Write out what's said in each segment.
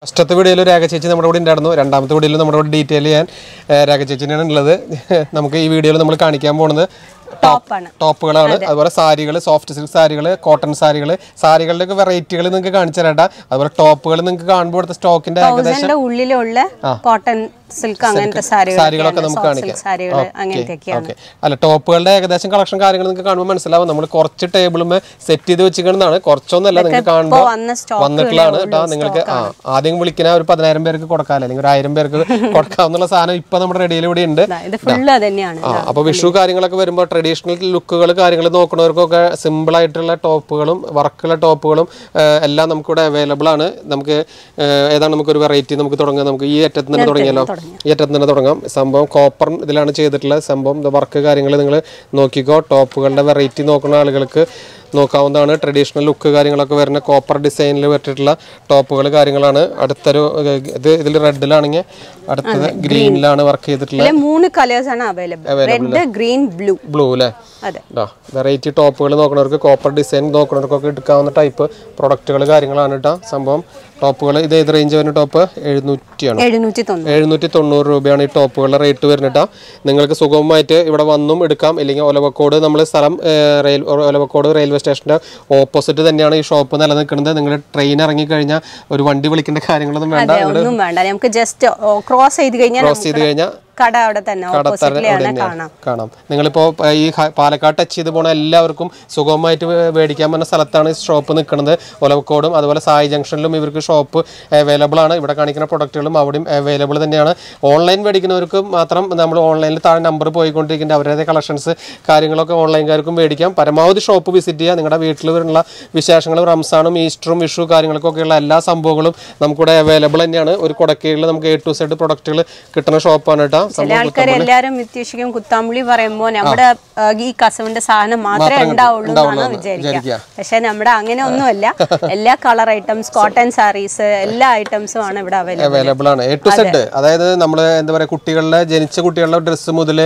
ഫസ്റ്റത്തെ വീഡിയോയിൽ രേഖ ചേച്ചി നമ്മുടെ കൂടെ ഉണ്ടായിരുന്നു രണ്ടാമത്തെ വീഡിയോയിൽ നമ്മുടെ കൂടെ ഡീറ്റെയിൽ ചെയ്യാൻ ഏഹ്, രേഖ ചേച്ചിനാണ് ഉള്ളത് നമുക്ക് ഈ വീഡിയോയിൽ നമ്മൾ കാണിക്കാൻ പോകുന്നത് ടോപ്പാണ് ടോപ്പുകളാണ് അതുപോലെ സാരികൾ സോഫ്റ്റ് സിൽക്ക് സാരികൾ കോട്ടൺ സാരികൾ സാരികളുടെ ഒക്കെ വെറൈറ്റികൾ നിങ്ങൾക്ക് കാണിച്ചു തരാം അതുപോലെ ടോപ്പുകൾ നിങ്ങൾക്ക് കാണുമ്പോൾ ഇവിടുത്തെ സ്റ്റോക്കിന്റെ ഏകദേശം തൗസൻഡിന്റെ ഉള്ളിലുള്ള കോട്ടൺ സിൽക്ക് അങ്ങനത്തെ സാരികൾ സാരികളൊക്കെ നമുക്ക് കാണിക്കാം സാരികൾ അങ്ങനത്തെയൊക്കെയാണ് ഓക്കെ അല്ല ടോപ്പുകളുടെ ഏകദേശം കളക്ഷൻ കാര്യങ്ങൾ നിങ്ങൾക്ക് കാണുമ്പോൾ മനസ്സിലാവും നമ്മൾ കുറച്ച് ടേബിളുമേ സെറ്റ് ചെയ്ത് വെച്ചിരിക്കുന്നതാണ് കുറച്ചൊന്നല്ല നിങ്ങൾക്ക് കാണുമ്പോൾ വന്ന സ്റ്റോക്ക് വന്നിട്ടുള്ളതാണ് കേട്ടോ നിങ്ങൾക്ക് ആ ആദ്യം വിളിക്കുന്ന ഒരു പതിനായിരം പേർക്ക് കൊടുക്കാം അല്ലെങ്കിൽ ഒരു ആയിരം പേർക്ക് കൊടുക്കാവുന്ന സാധനം ഇപ്പൊ നമ്മുടെ റെഡിയിൽ ഇവിടെ ഉണ്ട് ഇത് ഫുള്ള് അത് തന്നെയാണ് ആ അപ്പൊ വിഷു കാര്യങ്ങളൊക്കെ വരുമ്പോൾ ട്രഡീഷണൽ ലുക്കുകൾ കാര്യങ്ങൾ നോക്കുന്നവർക്കൊക്കെ സിമ്പിൾ ആയിട്ടുള്ള ടോപ്പുകളും വർക്കുള്ള ടോപ്പുകളും ഏഹ്, എല്ലാം നമുക്കിവിടെ അവൈലബിൾ ആണ് നമുക്ക് ഏഹ്, ഏതാണ് നമുക്ക് ഒരു വെറൈറ്റി നമുക്ക് തുടങ്ങാം നമുക്ക് ഈ അറ്റത്ത് തന്നെ തുടങ്ങിയാലോ ഈ അറ്റത്ത് തന്നെ തുടങ്ങാം സംഭവം കോപ്പർ ഇതിലാണ് ചെയ്തിട്ടുള്ള സംഭവം വർക്ക് കാര്യങ്ങൾ നിങ്ങൾ നോക്കിക്കോ ടോപ്പുകളുടെ വെറൈറ്റി നോക്കുന്ന ആളുകൾക്ക് നോക്കാവുന്നതാണ് ട്രഡീഷണൽ ലുക്ക് കാര്യങ്ങളൊക്കെ വരുന്ന കോപ്പർ ഡിസൈനിൽ പറ്റിയിട്ടുള്ള ടോപ്പുകൾ കാര്യങ്ങളാണ് അടുത്തൊരു ഏഹ്, ഇത് ഇതിൽ റെഡിലാണെങ്കിൽ അടുത്തത് ഗ്രീനിലാണ് വർക്ക് ചെയ്തിട്ടുള്ളത് ഇതിലെ മൂന്ന് കളേഴ്സ് ആണ് available red green blue blue അല്ലേ അതെ വെറൈറ്റി ടോപ്പുകൾ നോക്കുന്നവർക്ക് കോപ്പർ ഡിസൈൻ നോക്കുന്നവർക്കൊക്കെ എടുക്കാവുന്ന ടൈപ്പ് പ്രൊഡക്റ്റുകൾ കാര്യങ്ങളാണ് കേട്ടോ സംഭവം ടോപ്പുകൾ ഇത് ഏത് റേഞ്ച് വരുന്ന ടോപ്പ് എഴുന്നൂറ്റിയാണ് എഴുന്നൂറ്റി തൊണ്ണൂറ് എഴുന്നൂറ്റി തൊണ്ണൂറ് രൂപയാണ് ഈ ടോപ്പുകളുടെ റേറ്റ് വരുന്നത് കേട്ടോ നിങ്ങൾക്ക് സുഗമമായിട്ട് ഇവിടെ വന്നും എടുക്കാം അല്ലെങ്കിൽ ഒലവക്കോട് നമ്മൾ സ്ഥലം ഏഹ്, റെയിൽ ഒലവക്കോട് റെയിൽവേ സ്റ്റേഷൻ്റെ ഓപ്പോസിറ്റ് തന്നെയാണ് ഈ ഷോപ്പ് നിലനിൽക്കുന്നത് നിങ്ങൾ ട്രെയിൻ ഇറങ്ങി കഴിഞ്ഞാൽ ഒരു വണ്ടി വിളിക്കേണ്ട കാര്യങ്ങളൊന്നും വേണ്ട അതെ ഒന്നും വേണ്ട നമുക്ക് ജസ്റ്റ് ക്രോസ് ചെയ്ത് കഴിഞ്ഞാൽ ക്രോസ് ചെയ്ത് കഴിഞ്ഞാൽ കട അവിടെ തന്നെ ഓപ്പോസിറ്റിലാണ് കാണാം കാണാം നിങ്ങളിപ്പോ പ- ഈ ഹ- പാലക്കാട് ടച്ച് ചെയ്ത് പോണ എല്ലാവർക്കും സുഗമമായിട്ട് വേ- മേടിക്കാൻ പറ്റുന്ന സ്ഥലത്താണ് ഈ ഷോപ്പ് നിൽക്കുന്നത് ഒലവക്കോടും അതുപോലെ സായി ജംഗ്ഷനിലും ഇവർക്ക് ഷോപ്പ് അവൈലബിൾ ആണ് ഇവിടെ കാണിക്കുന്ന പ്രൊഡക്റ്റുകളും അവിടെയും അവൈലബിൾ തന്നെയാണ് ഓൺലൈൻ മേടിക്കുന്നവർക്ക് മാത്രം നമ്മൾ ഓൺലൈനിൽ താഴെ നമ്പർ പോയിക്കൊണ്ടിരിക്കുന്നത് അവരുടെ കളക്ഷൻസ് കാര്യങ്ങളൊക്കെ ഓൺലൈൻകാർക്കും മേടിക്കാം പരമാവധി ഷോപ്പ് വിസിറ്റ് ചെയ്യുക നിങ്ങളുടെ വീട്ടിൽ വരുന്ന വിശേഷങ്ങളും റംസാനും ഈസ്റ്ററും വിഷു കാര്യങ്ങൾക്കൊക്കെയുള്ള എല്ലാ സംഭവങ്ങളും നമുക്കിവിടെ അവൈലബിൾ തന്നെയാണ് ഒരു കൊടക്കീഴിൽ നമുക്ക് എ ടു സെഡ് പ്രൊഡക്റ്റുകൾ കിട്ടുന്ന ഷോപ്പാണ് കേട്ടോ ചില ആൾക്കാർ എല്ലാരും വ്യത്യാസിക്കും കുത്താമ്പുളി പറയുമ്പോ നമ്മുടെ ആ, ഈ കസവിന്റെ സാധനം മാത്രമേ ഉണ്ടാവുള്ളൂ എന്നാണ് വിചാരിക്കുക പക്ഷെ നമ്മുടെ അങ്ങനെ ഒന്നുമല്ല എല്ലാ കളർ ഐറ്റംസ് കോട്ടൺ സാരീസ് എല്ലാ ഐറ്റംസും ആണ് ഇവിടെ അവൈലബിൾ അവൈലബിൾ ആണ് എ ടു സെഡ് അതായത് നമ്മൾ എന്താ പറയാ കുട്ടികളുടെ ജനിച്ച കുട്ടികളുടെ ഡ്രസ്സ് മുതൽ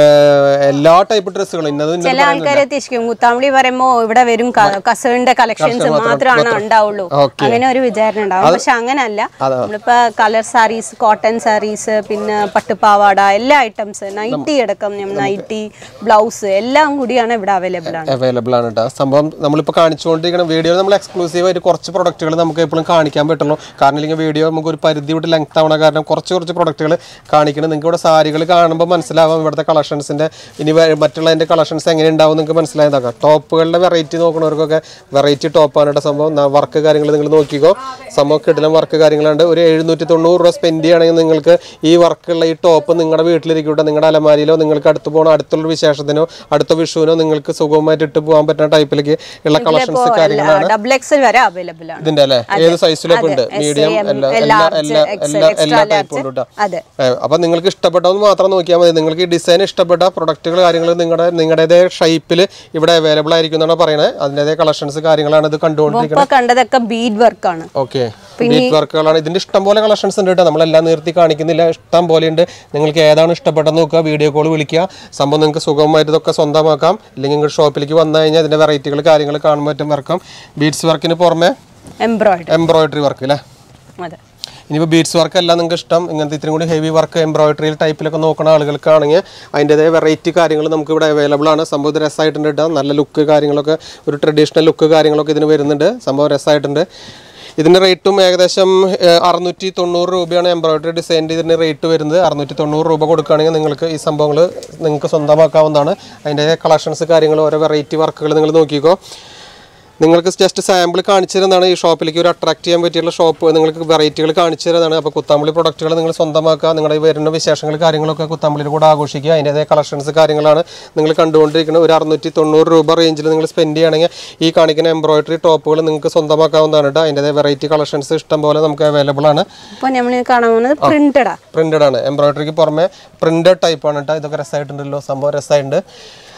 എല്ലാ ടൈപ്പ് ഡ്രസ്സുകളും ഇന്നത് ഇന്നത് ചില ആൾക്കാർ എത്തിച്ചിരിക്കും കുത്താമ്പുളി പറയുമ്പോ ഇവിടെ വരും കസവിന്റെ കളക്ഷൻസ് മാത്രമാണ് ഉണ്ടാവുള്ളൂ Okay. അങ്ങനെ ഒരു വിചാരണ ഉണ്ടാവും പക്ഷെ അങ്ങനല്ല നമ്മളിപ്പോ കളർ സാരീസ് കോട്ടൺ സാരീസ് പിന്നെ പട്ടുപാവാട എല്ലാ ഐറ്റംസ് നൈറ്റി അടക്കം നൈറ്റി ബ്ലൗസ് എല്ലാം കൂടിയാണ് ഇവിടെ അവൈലബിൾ ആണ് അവൈലബിൾ ആണ് കേട്ടോ സംഭവം നമ്മളിപ്പോൾ കാണിച്ചുകൊണ്ടിരിക്കുന്ന വീഡിയോ നമ്മൾ എക്സ്ക്ലൂസീവ് ആയിട്ട് കുറച്ച് പ്രൊഡക്റ്റുകൾ നമുക്ക് എപ്പോഴും കാണിക്കാൻ പറ്റുള്ളൂ കാരണം ഇല്ലെങ്കിൽ വീഡിയോ നമുക്ക് ഒരു പരിധി വിട്ട് ലെങ്ത് ആവണ കാരണം കുറച്ച് കുറച്ച് പ്രൊഡക്റ്റുകൾ കാണിക്കണം നിങ്ങൾക്ക് ഇവിടെ സാരികൾ കാണുമ്പോൾ മനസ്സിലാവും ഇവിടുത്തെ കളക്ഷൻസിന്റെ ഇനി വേ- മറ്റുള്ളതിന്റെ കളക്ഷൻസ് എങ്ങനെ ഉണ്ടാവും നിങ്ങൾക്ക് മനസ്സിലായതാക്കാം ടോപ്പുകളുടെ വെറൈറ്റി നോക്കുന്നവർക്കൊക്കെ വെറൈറ്റി ടോപ്പാണ് കേട്ടോ സംഭവം വർക്ക് കാര്യങ്ങൾ നിങ്ങൾ നോക്കിക്കോ സംഭവം കിടലം വർക്ക് കാര്യങ്ങളുണ്ട് ഒരു എഴുന്നൂറ്റി തൊണ്ണൂറ് രൂപ സ്പെൻഡ് ചെയ്യുകയാണെങ്കിൽ നിങ്ങൾക്ക് ഈ വർക്കുള്ള ഈ ടോപ്പ് നിങ്ങളുടെ വീട്ടിലിരിക്കട്ടെ നിങ്ങളുടെ അലമാരിയിലോ നിങ്ങൾക്ക് അടുത്ത് പോകണോ അടുത്തുള്ള വിശേഷത്തിനോ അടുത്ത വിഷുവിനോ നിങ്ങൾക്ക് സുഗമമായിട്ട് ഇട്ട് പോകാൻ പറ്റുന്ന ടൈപ്പിലേക്ക് ഉള്ള കളക്ഷൻസ് കാര്യങ്ങളാണ് ഡബിൾ എക്സൽ വരെ അവൈലബിൾ ആണ് ഇതിന്റെ അല്ലേ ഏത് സൈസിലൊക്കെ ഉണ്ട് S, മീഡിയം M, എല്ലാ L, എല്ലാ large, എല്ലാ XL, എല്ലാ എല്ലാ extra ടൈപ്പും ഉണ്ട് കേട്ടോ അതെ ഏ, അപ്പൊ നിങ്ങൾക്ക് ഇഷ്ടപ്പെട്ടതെന്ന് മാത്രം നോക്കിയാൽ മതി നിങ്ങൾക്ക് ഈ ഡിസൈൻ ഇഷ്ടപ്പെട്ട പ്രൊഡക്റ്റുകൾ കാര്യങ്ങൾ നിങ്ങളുടെ നിങ്ങളുടേതായ ഷേപ്പിൽ ഇവിടെ അവൈലബിൾ ആയിരിക്കും എന്നാണ് പറയുന്നത് അതിൻ്റെതായ കളക്ഷൻസ് കാര്യങ്ങളാണ് ഇത് കണ്ടുകൊണ്ടിരിക്കുന്നത് ഇപ്പൊ കണ്ടതൊക്കെ ബീഡ് വർക്ക് ആണ് ഓക്കെ ബീറ്റ് വർക്കുകളാണ് ഇതിന്റെ ഇഷ്ടം പോലെ കളക്ഷൻസ് ഉണ്ട് കേട്ടോ നമ്മളെല്ലാം നിർത്തി കാണിക്കുന്നില്ല ഇഷ്ടം പോലെ ഉണ്ട് നിങ്ങൾക്ക് ഏതാണ് ഇഷ്ടപ്പെട്ടെന്ന് നോക്കുക വീഡിയോ കോൾ വിളിക്കുക സംഭവം നിങ്ങൾക്ക് സുഖമായിട്ട് ഇതൊക്കെ സ്വന്തമാക്കാം ഇല്ലെങ്കിൽ നിങ്ങൾ ഷോപ്പിലേക്ക് വന്നു കഴിഞ്ഞാൽ ഇതിന്റെ വെറൈറ്റികൾ കാര്യങ്ങൾ കാണാൻ പറ്റും വർക്കും ബീഡ്സ് വർക്കിന് പുറമെ എംബ്രോയിഡറി എംബ്രോയിഡറി വർക്ക് അല്ലേ അതെ ഇനിയിപ്പോൾ ബീഡ്സ് വർക്ക് അല്ല നിങ്ങൾക്ക് ഇഷ്ടം ഇങ്ങനത്തെ ഇത്രയും കൂടി ഹെവി വർക്ക് എംബ്രോയിഡറി ടൈപ്പിലൊക്കെ നോക്കുന്ന ആളുകൾക്കാണെങ്കിൽ അതിൻ്റെതായ വെറൈറ്റി കാര്യങ്ങൾ നമുക്ക് ഇവിടെ അവൈലബിൾ ആണ് സംഭവം ഇത് രസമായിട്ടുണ്ട് കേട്ടോ നല്ല ലുക്ക് കാര്യങ്ങളൊക്കെ ഒരു ട്രഡീഷണൽ ലുക്ക് കാര്യങ്ങളൊക്കെ ഇതിന് വരുന്നുണ്ട് സംഭവം രസമായിട്ടുണ്ട് ഇതിൻ്റെ റേറ്റും ഏകദേശം ഏഹ്, അറുന്നൂറ്റി തൊണ്ണൂറ് രൂപയാണ് എംബ്രോയിഡറി ഡിസൈൻ്റെ ഇതിൻ്റെ റേറ്റ് വരുന്നത് അറുന്നൂറ്റി തൊണ്ണൂറ് രൂപ കൊടുക്കുകയാണെങ്കിൽ നിങ്ങൾക്ക് ഈ സംഭവങ്ങൾ നിങ്ങൾക്ക് സ്വന്തമാക്കാവുന്നതാണ് അതിൻ്റെ കളക്ഷൻസ് കാര്യങ്ങൾ ഓരോ വെറൈറ്റി വർക്കുകൾ നിങ്ങൾ നോക്കിക്കോ നിങ്ങൾക്ക് ജസ്റ്റ് സാമ്പിൾ കാണിച്ചു തരുന്നതാണ് ഈ ഷോപ്പിലേക്ക് ഒരു അട്രാക്ട് ചെയ്യാൻ പറ്റിയുള്ള ഷോപ്പ് നിങ്ങൾക്ക് വെറൈറ്റികൾ കാണിച്ചു തരുന്നതാണ് അപ്പോൾ കുത്താമ്പളി പ്രൊഡക്റ്റുകൾ നിങ്ങൾ സ്വന്തമാക്കുക നിങ്ങളുടെ ഈ വരുന്ന വിശേഷങ്ങൾ കാര്യങ്ങളൊക്കെ കുത്താമ്പളിയിൽ കൂടെ ആഘോഷിക്കുക അതിൻ്റെതായ കളക്ഷൻസ് കാര്യങ്ങളാണ് നിങ്ങൾ കണ്ടുകൊണ്ടിരിക്കുന്നത് ഒരു അറുന്നൂറ്റി തൊണ്ണൂറ് രൂപ റേഞ്ചിൽ നിങ്ങൾ സ്പെൻഡ് ചെയ്യുകയാണെങ്കിൽ ഈ കാണിക്കുന്ന എംബ്രോയിഡറി ടോപ്പുകൾ നിങ്ങൾക്ക് സ്വന്തമാക്കാവുന്നതാണ് കേട്ടോ അതിൻ്റെതായ വെറൈറ്റി കളക്ഷൻസ് ഇഷ്ടം പോലെ നമുക്ക് അവൈലബിൾ ആണ് ഇപ്പൊ നമ്മൾ കാണാൻ പോകുന്നത് പ്രിന്റഡാ പ്രിന്റഡ് ആണ് എംബ്രോയിഡറിക്ക് പുറമെ പ്രിന്റഡ് ടൈപ്പ് ആണ് കേട്ടോ ഇതൊക്കെ രസമായിട്ടുണ്ടല്ലോ സംഭവം രസമായിട്ടുണ്ട്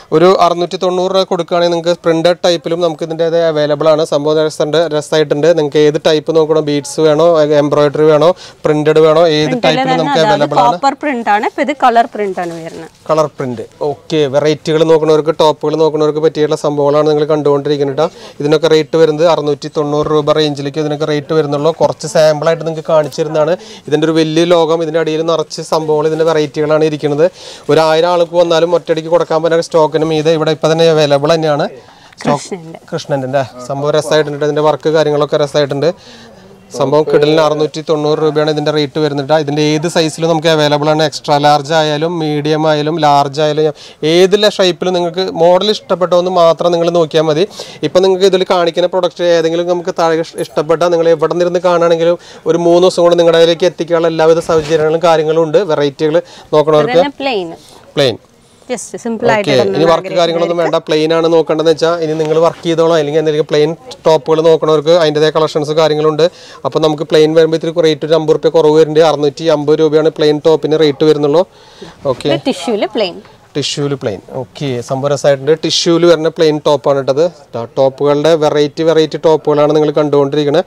ഒരു അറുന്നൂറ്റി തൊണ്ണൂറ് രൂപ കൊടുക്കുകയാണെങ്കിൽ നിങ്ങൾക്ക് പ്രിന്റഡ് ടൈപ്പിലും നമുക്ക് ഇതിൻ്റെ അവൈലബിൾ ആണ് സംഭവം രസമുണ്ട് രസമായിട്ടുണ്ട് നിങ്ങൾക്ക് ഏത് ടൈപ്പ് നോക്കണോ ബീഡ്സ് വേണോ എംബ്രോയിഡറി വേണോ പ്രിന്റഡ് വേണോ ഏത് ടൈപ്പിലും നമുക്ക് അവൈലബിൾ ആണ് കോപ്പർ പ്രിന്റ് ആണ് ഇപ്പൊ ഇത് കളർ പ്രിന്റ് ആണ് വരുന്നത് കളർ പ്രിന്റ് ഓക്കെ വെറൈറ്റികൾ നോക്കുന്നവർക്ക് ടോപ്പുകൾ നോക്കുന്നവർക്ക് പറ്റിയുള്ള സംഭവങ്ങളാണ് നിങ്ങൾ കണ്ടുകൊണ്ടിരിക്കുന്നത് ട്ടോ. ഇതിനൊക്കെ റേറ്റ് വരുന്നത് അറുന്നൂറ്റി തൊണ്ണൂറ് രൂപ റേഞ്ചിലേക്ക് ഇതിനൊക്കെ റേറ്റ് വരുന്നുള്ളൂ കുറച്ച് സാമ്പിൾ ആയിട്ട് നിങ്ങൾക്ക് കാണിച്ചു തരുന്നതാണ് ഇതിൻ്റെ ഒരു വലിയ ലോകം ഇതിൻ്റെ അടിയിൽ നിറച്ച് സംഭവങ്ങൾ ഇതിൻ്റെ വെറൈറ്റികളാണ് ഇരിക്കുന്നത് ഒരു ആയിരം ആൾക്ക് വന്നാലും ഒറ്റയടിക്ക് കൊടുക്കാൻ പറ്റുന്ന സ്റ്റോക്കിനും ഇത് ഇവിടെ ഇപ്പം തന്നെ അവൈലബിൾ തന്നെയാണ് സ്റ്റോക്ക് കൃഷ്ണന്റെ കൃഷ്ണൻ്റെ സംഭവം രസമായിട്ടുണ്ട് ഇതിൻ്റെ വർക്ക് കാര്യങ്ങളൊക്കെ രസമായിട്ടുണ്ട് സംഭവം കിടലിന് അറുന്നൂറ്റി തൊണ്ണൂറ് രൂപയാണ് ഇതിൻ്റെ റേറ്റ് വരുന്നത് ഇതിൻ്റെ ഏത് സൈസിലും നമുക്ക് അവൈലബിൾ ആണ് എക്സ്ട്രാ ലാർജ് ആയാലും മീഡിയം ആയാലും ലാർജ് ആയാലും ഏത് ഷേപ്പിലും നിങ്ങൾക്ക് മോഡൽ ഇഷ്ടപ്പെട്ടതെന്ന് മാത്രം നിങ്ങൾ നോക്കിയാൽ മതി ഇപ്പം നിങ്ങൾക്ക് ഇതിൽ കാണിക്കുന്ന പ്രൊഡക്റ്റ് ഏതെങ്കിലും നമുക്ക് താഴെ ഇഷ്- ഇഷ്ടപ്പെട്ടാൽ നിങ്ങൾ എവിടെ നിന്നിരുന്ന് കാണുകയാണെങ്കിലും ഒരു മൂന്ന് ദിവസം കൊണ്ട് നിങ്ങളുടെ അതിലേക്ക് എത്തിക്കാനുള്ള എല്ലാവിധ സൗകര്യങ്ങളും കാര്യങ്ങളും ഉണ്ട് വെറൈറ്റികൾ നോക്കണവർക്ക് തന്നെ പ്ലെയിൻ പ്ലെയിൻ ജസ്റ്റ് സിമ്പിൾ ആയിട്ട് ഓക്കെ ഇനി വർക്ക് കാര്യങ്ങളൊന്നും വേണ്ട പ്ലെയിൻ ആണ് നോക്കേണ്ടതെന്ന് വെച്ചാൽ ഇനി നിങ്ങൾ വർക്ക് ചെയ്തോളോ അല്ലെങ്കിൽ എന്തെങ്കിലും പ്ലെയിൻ ടോപ്പുകൾ നോക്കണവർക്ക് അതിൻ്റെതായ കളക്ഷൻസ് കാര്യങ്ങളുണ്ട് അപ്പോൾ നമുക്ക് പ്ലെയിൻ വരുമ്പോൾ ഇത്തിരി റേറ്റ് ഒരു അമ്പത് റുപ്യ കുറവ് വരുന്നുണ്ട് അറുന്നൂറ്റി അമ്പത് രൂപയാണ് പ്ലെയിൻ ടോപ്പിന് റേറ്റ് വരുന്നുള്ളൂ ഓക്കെ ടിഷ്യൂല് പ്ലെയിൻ ടിഷ്യൂല് പ്ലെയിൻ ഓക്കെ സംഭവം രസമായിട്ടുണ്ട് ടിഷ്യൂല് വരുന്ന പ്ലെയിൻ ടോപ്പാണ് ഇട്ടത് ടോപ്പുകളുടെ വെറൈറ്റി വെറൈറ്റി ടോപ്പുകളാണ് നിങ്ങൾ കണ്ടുകൊണ്ടിരിക്കുന്നത്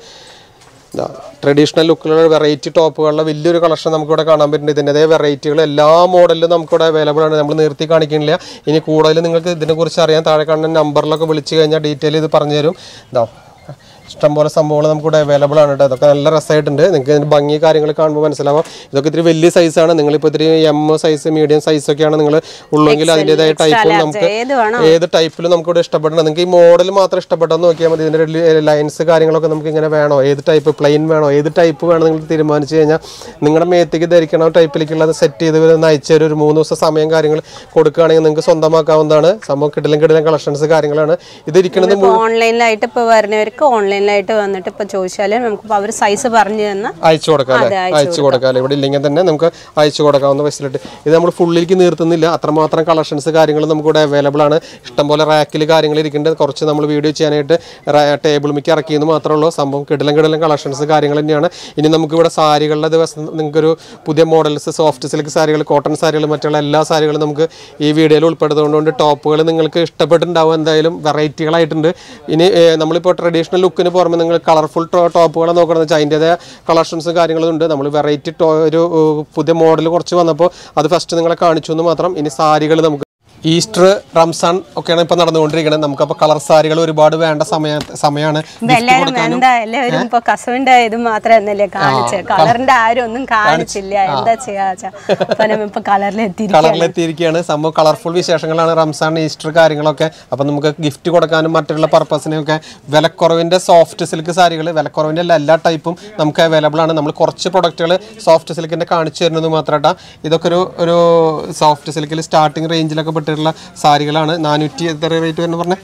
ട്രഡീഷണൽ ലുക്കിലുള്ള വെറൈറ്റി ടോപ്പുകളുടെ വലിയൊരു കളക്ഷൻ നമുക്കിവിടെ കാണാൻ പറ്റുന്നുണ്ട് ഇതിൻ്റെ അതേ വെറൈറ്റികൾ എല്ലാ മോഡലിലും നമുക്കിവിടെ അവൈലബിൾ ആണ് നമ്മൾ നിർത്തി കാണിക്കുന്നില്ല ഇനി കൂടുതൽ നിങ്ങൾക്ക് ഇതിനെക്കുറിച്ച് അറിയാൻ താഴെ കാണുന്ന നമ്പറിലൊക്കെ വിളിച്ച് കഴിഞ്ഞാൽ ഡീറ്റെയിൽ ഇത് പറഞ്ഞു തരും ഇതാ ഇഷ്ടംപോലെ സംഭവങ്ങൾ നമുക്കിവിടെ അവൈലബിൾ ആണ് കേട്ടോ ഇതൊക്കെ നല്ല രസമായിട്ടുണ്ട് നിങ്ങൾക്ക് ഇതിൻ്റെ ഭംഗി കാര്യങ്ങൾ കാണുമ്പോൾ മനസ്സിലാവും ഇതൊക്കെ ഇത്തിരി വലിയ സൈസാണ് നിങ്ങളിപ്പോൾ ഇത്തിരി എം സൈസ് മീഡിയം സൈസ് ഒക്കെയാണ് നിങ്ങൾ ഉള്ളെങ്കിൽ അതിൻ്റെതായ ടൈപ്പും നമുക്ക് ഏത് വേണം ഏത് ടൈപ്പിലും നമുക്ക് ഇവിടെ ഇഷ്ടപ്പെടണം നിങ്ങൾക്ക് ഈ മോഡൽ മാത്രം ഇഷ്ടപ്പെട്ടെന്ന് നോക്കിയാൽ മതി ഇതിൻ്റെ ലൈൻസ് കാര്യങ്ങളൊക്കെ നമുക്ക് ഇങ്ങനെ വേണോ ഏത് ടൈപ്പ് പ്ലെയിൻ വേണോ ഏത് ടൈപ്പ് വേണം നിങ്ങൾ തീരുമാനിച്ചു കഴിഞ്ഞാൽ നിങ്ങളുടെ മേത്തേക്ക് ധരിക്കണ ടൈപ്പിലേക്കുള്ളത് സെറ്റ് ചെയ്ത് ഇവരൊന്ന് അയച്ചു തരും ഒരു മൂന്ന് ദിവസം സമയം കാര്യങ്ങൾ കൊടുക്കുകയാണെങ്കിൽ നിങ്ങൾക്ക് സ്വന്തമാക്കാവുന്നതാണ് സംഭവം കിടലും കിടലും കളക്ഷൻസ് കാര്യങ്ങളാണ് ഇതിരിക്കുന്നത് ഇപ്പൊ ഓൺലൈനിലായിട്ട് ഇപ്പൊ വരുന്നവർക്ക് ഓൺലൈനിലായിട്ട് വന്നിട്ട് ഇപ്പൊ ചോദിച്ചാല് നമുക്ക് അവർ സൈസ് പറഞ്ഞു തന്ന അയച്ചു കൊടുക്കാം അല്ലേ അയച്ചു കൊടുക്കാം അല്ലേ ഇവിടെ ഇല്ലെങ്കിൽ തന്നെ നമുക്ക് അയച്ചു കൊടുക്കാവുന്ന ഫെസിലിറ്റി ഇത് നമ്മൾ ഫുള്ളിലേക്ക് നിർത്തുന്നില്ല അത്രമാത്രം കളക്ഷൻസ് കാര്യങ്ങൾ നമുക്ക് ഇവിടെ അവൈലബിൾ ആണ് ഇഷ്ടംപോലെ റാക്കിൽ കാര്യങ്ങൾ ഇരിക്കുന്നുണ്ട് കുറച്ച് നമ്മൾ വീഡിയോ ചെയ്യാനായിട്ട് ടേബിൾ മിക്ക് ഇറക്കിയെന്ന് മാത്രമേ ഉള്ളൂ സംഭവം കിടലം കിടലം കളക്ഷൻസ് കാര്യങ്ങൾ തന്നെയാണ് ഇനി നമുക്ക് ഇവിടെ സാരികളുടെ ദിവസം നിങ്ങൾക്കൊരു പുതിയ മോഡൽസ് സോഫ്റ്റ് സിൽക്ക് സാരികൾ കോട്ടൺ സാരികൾ മറ്റുള്ള എല്ലാ സാരികളും നമുക്ക് ഈ വീഡിയോയിൽ ഉൾപ്പെടുത്തുന്നതുകൊണ്ട് ടോപ്പുകൾ നിങ്ങൾക്ക് ഇഷ്ടപ്പെട്ടിട്ടുണ്ടാവും എന്തായാലും വെറൈറ്റികളായിട്ടുണ്ട് ഇനി ഏഹ്, നമ്മളിപ്പോൾ ട്രഡീഷണൽ ലുക്കിന് പുറമെ നിങ്ങൾ കളർഫുൾ ടോപ്പുകൾ നോക്കണമെന്ന് വെച്ചാൽ അതിൻ്റെതായ കളക്ഷൻസും കാര്യങ്ങളും ഉണ്ട് നമ്മൾ വെറൈറ്റി ഒരു ഏഹ്, പുതിയ മോഡൽ കുറച്ച് വന്നപ്പോൾ അത് ഫസ്റ്റ് നിങ്ങളെ കാണിച്ചു എന്ന് മാത്രം ഇനി സാരികൾ നമുക്ക് ഈസ്റ്റർ റംസാൻ ഒക്കെയാണ് ഇപ്പൊ നടന്നുകൊണ്ടിരിക്കുന്നത് നമുക്കപ്പോൾ കളർ സാരികൾ ഒരുപാട് വേണ്ട സമയ സമയമാണ് ഇപ്പൊ എല്ലാരും എന്താ എല്ലാവരും ഇപ്പൊ കസവിന്റെ ഇത് മാത്രമല്ലേ കാണിച്ചത് കളറിന്റെ ആരും ഒന്നും കാണിച്ചില്ല എന്താ ചെയ്യാച്ചാ അപ്പൊ നമ്മ ഇപ്പൊ കളറിലെത്തിയിരിക്കും കളറിലെത്തിയിരിക്കുകയാണ് സംഭവം കളർഫുൾ വിശേഷങ്ങളാണ് റംസാൻ ഈസ്റ്റർ കാര്യങ്ങളൊക്കെ അപ്പം നമുക്ക് ഗിഫ്റ്റ് കൊടുക്കാനും മറ്റുള്ള പർപ്പസിനൊക്കെ വിലക്കുറവിൻ്റെ സോഫ്റ്റ് സിൽക്ക് സാരികൾ വിലക്കുറവിൻ്റെ എല്ലാ എല്ലാ ടൈപ്പും നമുക്ക് അവൈലബിൾ ആണ് നമ്മൾ കുറച്ച് പ്രൊഡക്റ്റുകൾ സോഫ്റ്റ് സിൽക്കിൻ്റെ കാണിച്ചു തരുന്നത് മാത്രമായിട്ടാ ഇതൊക്കെ ഒരു ഒരു സോഫ്റ്റ് സിൽക്കിൽ സ്റ്റാർട്ടിംഗ് റേഞ്ചിലൊക്കെ പെട്ടിട്ടുള്ള സാരികളാണ് നാനൂറ്റി എത്ര റേറ്റ് വരുന്നത് പറഞ്ഞേ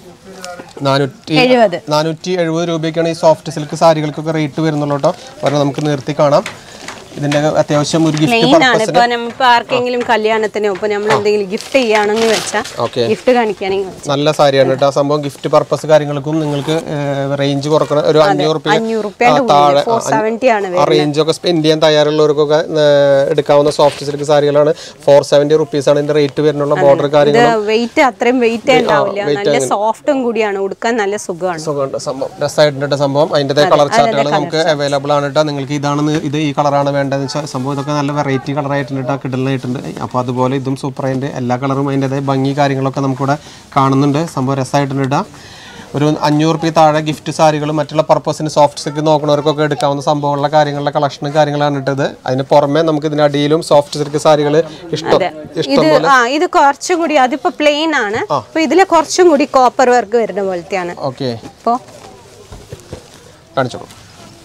നാനൂറ്റി എഴുപത് നാനൂറ്റി എഴുപത് രൂപയ്ക്കാണ് ഈ സോഫ്റ്റ് സിൽക്ക് സാരികൾക്കൊക്കെ റേറ്റ് വരുന്നുള്ളൂ കേട്ടോ ഒരെണ്ണം നമുക്ക് നിർത്തി കാണാം ഇതിൻ്റെ അത്യാവശ്യം ഒരു ഗിഫ്റ്റ് പ്ലെയിൻ ആണ് ഇപ്പൊ നമ്മളിപ്പോ ആർക്കെങ്കിലും കല്യാണത്തിനോ ഇപ്പൊ നമ്മൾ എന്തെങ്കിലും ഗിഫ്റ്റ് ചെയ്യുകയാണെങ്കിൽ വെച്ചാൽ ഓക്കെ ഗിഫ്റ്റ് കാണിക്കുകയാണെങ്കിൽ വെച്ചാ. നല്ല സാരിയാണ് കേട്ടോ ആ സംഭവം ഗിഫ്റ്റ് പർപ്പസ് കാര്യങ്ങൾക്കും നിങ്ങൾക്ക് റേഞ്ച് കുറക്കണം ഒരു അഞ്ഞൂറ് റുപ്യ അഞ്ഞൂറ് റുപ്യന്റെ താഴെ ഫോർ സെവന്റി ആണ് ആ റേഞ്ച് ഒക്കെ സ്പെൻഡ് ചെയ്യാൻ തയ്യാറുള്ളവർക്കൊക്കെ ഏഹ്, എടുക്കാവുന്ന സോഫ്റ്റ് സിൽക്ക് സാരികളാണ് ഫോർ സെവൻറ്റി റുപ്പീസ് ആണ് ഇതിന്റെ റേറ്റ് വരുന്നുള്ള ബോർഡർ കാര്യങ്ങൾ ഇത് വെയിറ്റ് അത്രയും വെയിറ്റ് ഉണ്ടാവില്ല നല്ല സോഫ്റ്റും കൂടിയാണ് ഉടുക്കാൻ നല്ല സുഖമാണ് സുഖമുണ്ട് സംഭവം രസമായിട്ടുണ്ട് സംഭവം അതിൻ്റെ കളർ ചാർട്ടുകൾ നമുക്ക് അവൈലബിൾ ആണ് കേട്ടോ നിങ്ങൾക്ക് ഇതാണ് ഇത് ഈ കളറാണ് വേണ്ടതെന്ന് വെച്ചാൽ സംഭവം ഇതൊക്കെ നല്ല വെറൈറ്റി കളറായിട്ടുണ്ട് കേട്ടോ കിടലായിട്ടുണ്ട് അപ്പോൾ അതുപോലെ ഇതും സൂപ്പർ അതിൻ്റെ എല്ലാ കളറും അതിൻ്റെതായ ഭംഗി കാര്യങ്ങളൊക്കെ നമുക്കിവിടെ കാണുന്നുണ്ട് സംഭവം രസമായിട്ടുണ്ട് കേട്ടോ ഒരു അഞ്ഞൂറ് റുപ്യ താഴെ ഗിഫ്റ്റ് സാരികളും മറ്റുള്ള പർപ്പസിന് സോഫ്റ്റ് സിൽക്ക് നോക്കുന്നവർക്കൊക്കെ എടുക്കാവുന്ന സംഭവങ്ങളുള്ള കാര്യങ്ങളുടെ കളക്ഷനും കാര്യങ്ങളാണ് ഇട്ടത് അതിന് പുറമെ നമുക്ക് ഇതിന്റെ അടിയിലും സോഫ്റ്റ് സിൽക്ക് സാരികൾ ഇഷ്ടം ഇഷ്ടം ഇത് ആ ഇത് കുറച്ചും കൂടി അതിപ്പോ പ്ലെയിൻ ആണ് അപ്പൊ ഇതില് കുറച്ചും കൂടി കോപ്പർ വർക്ക് വരുന്ന പോലത്തെയാണ് ഓക്കെ ഇപ്പോ കാണിച്ചോളൂ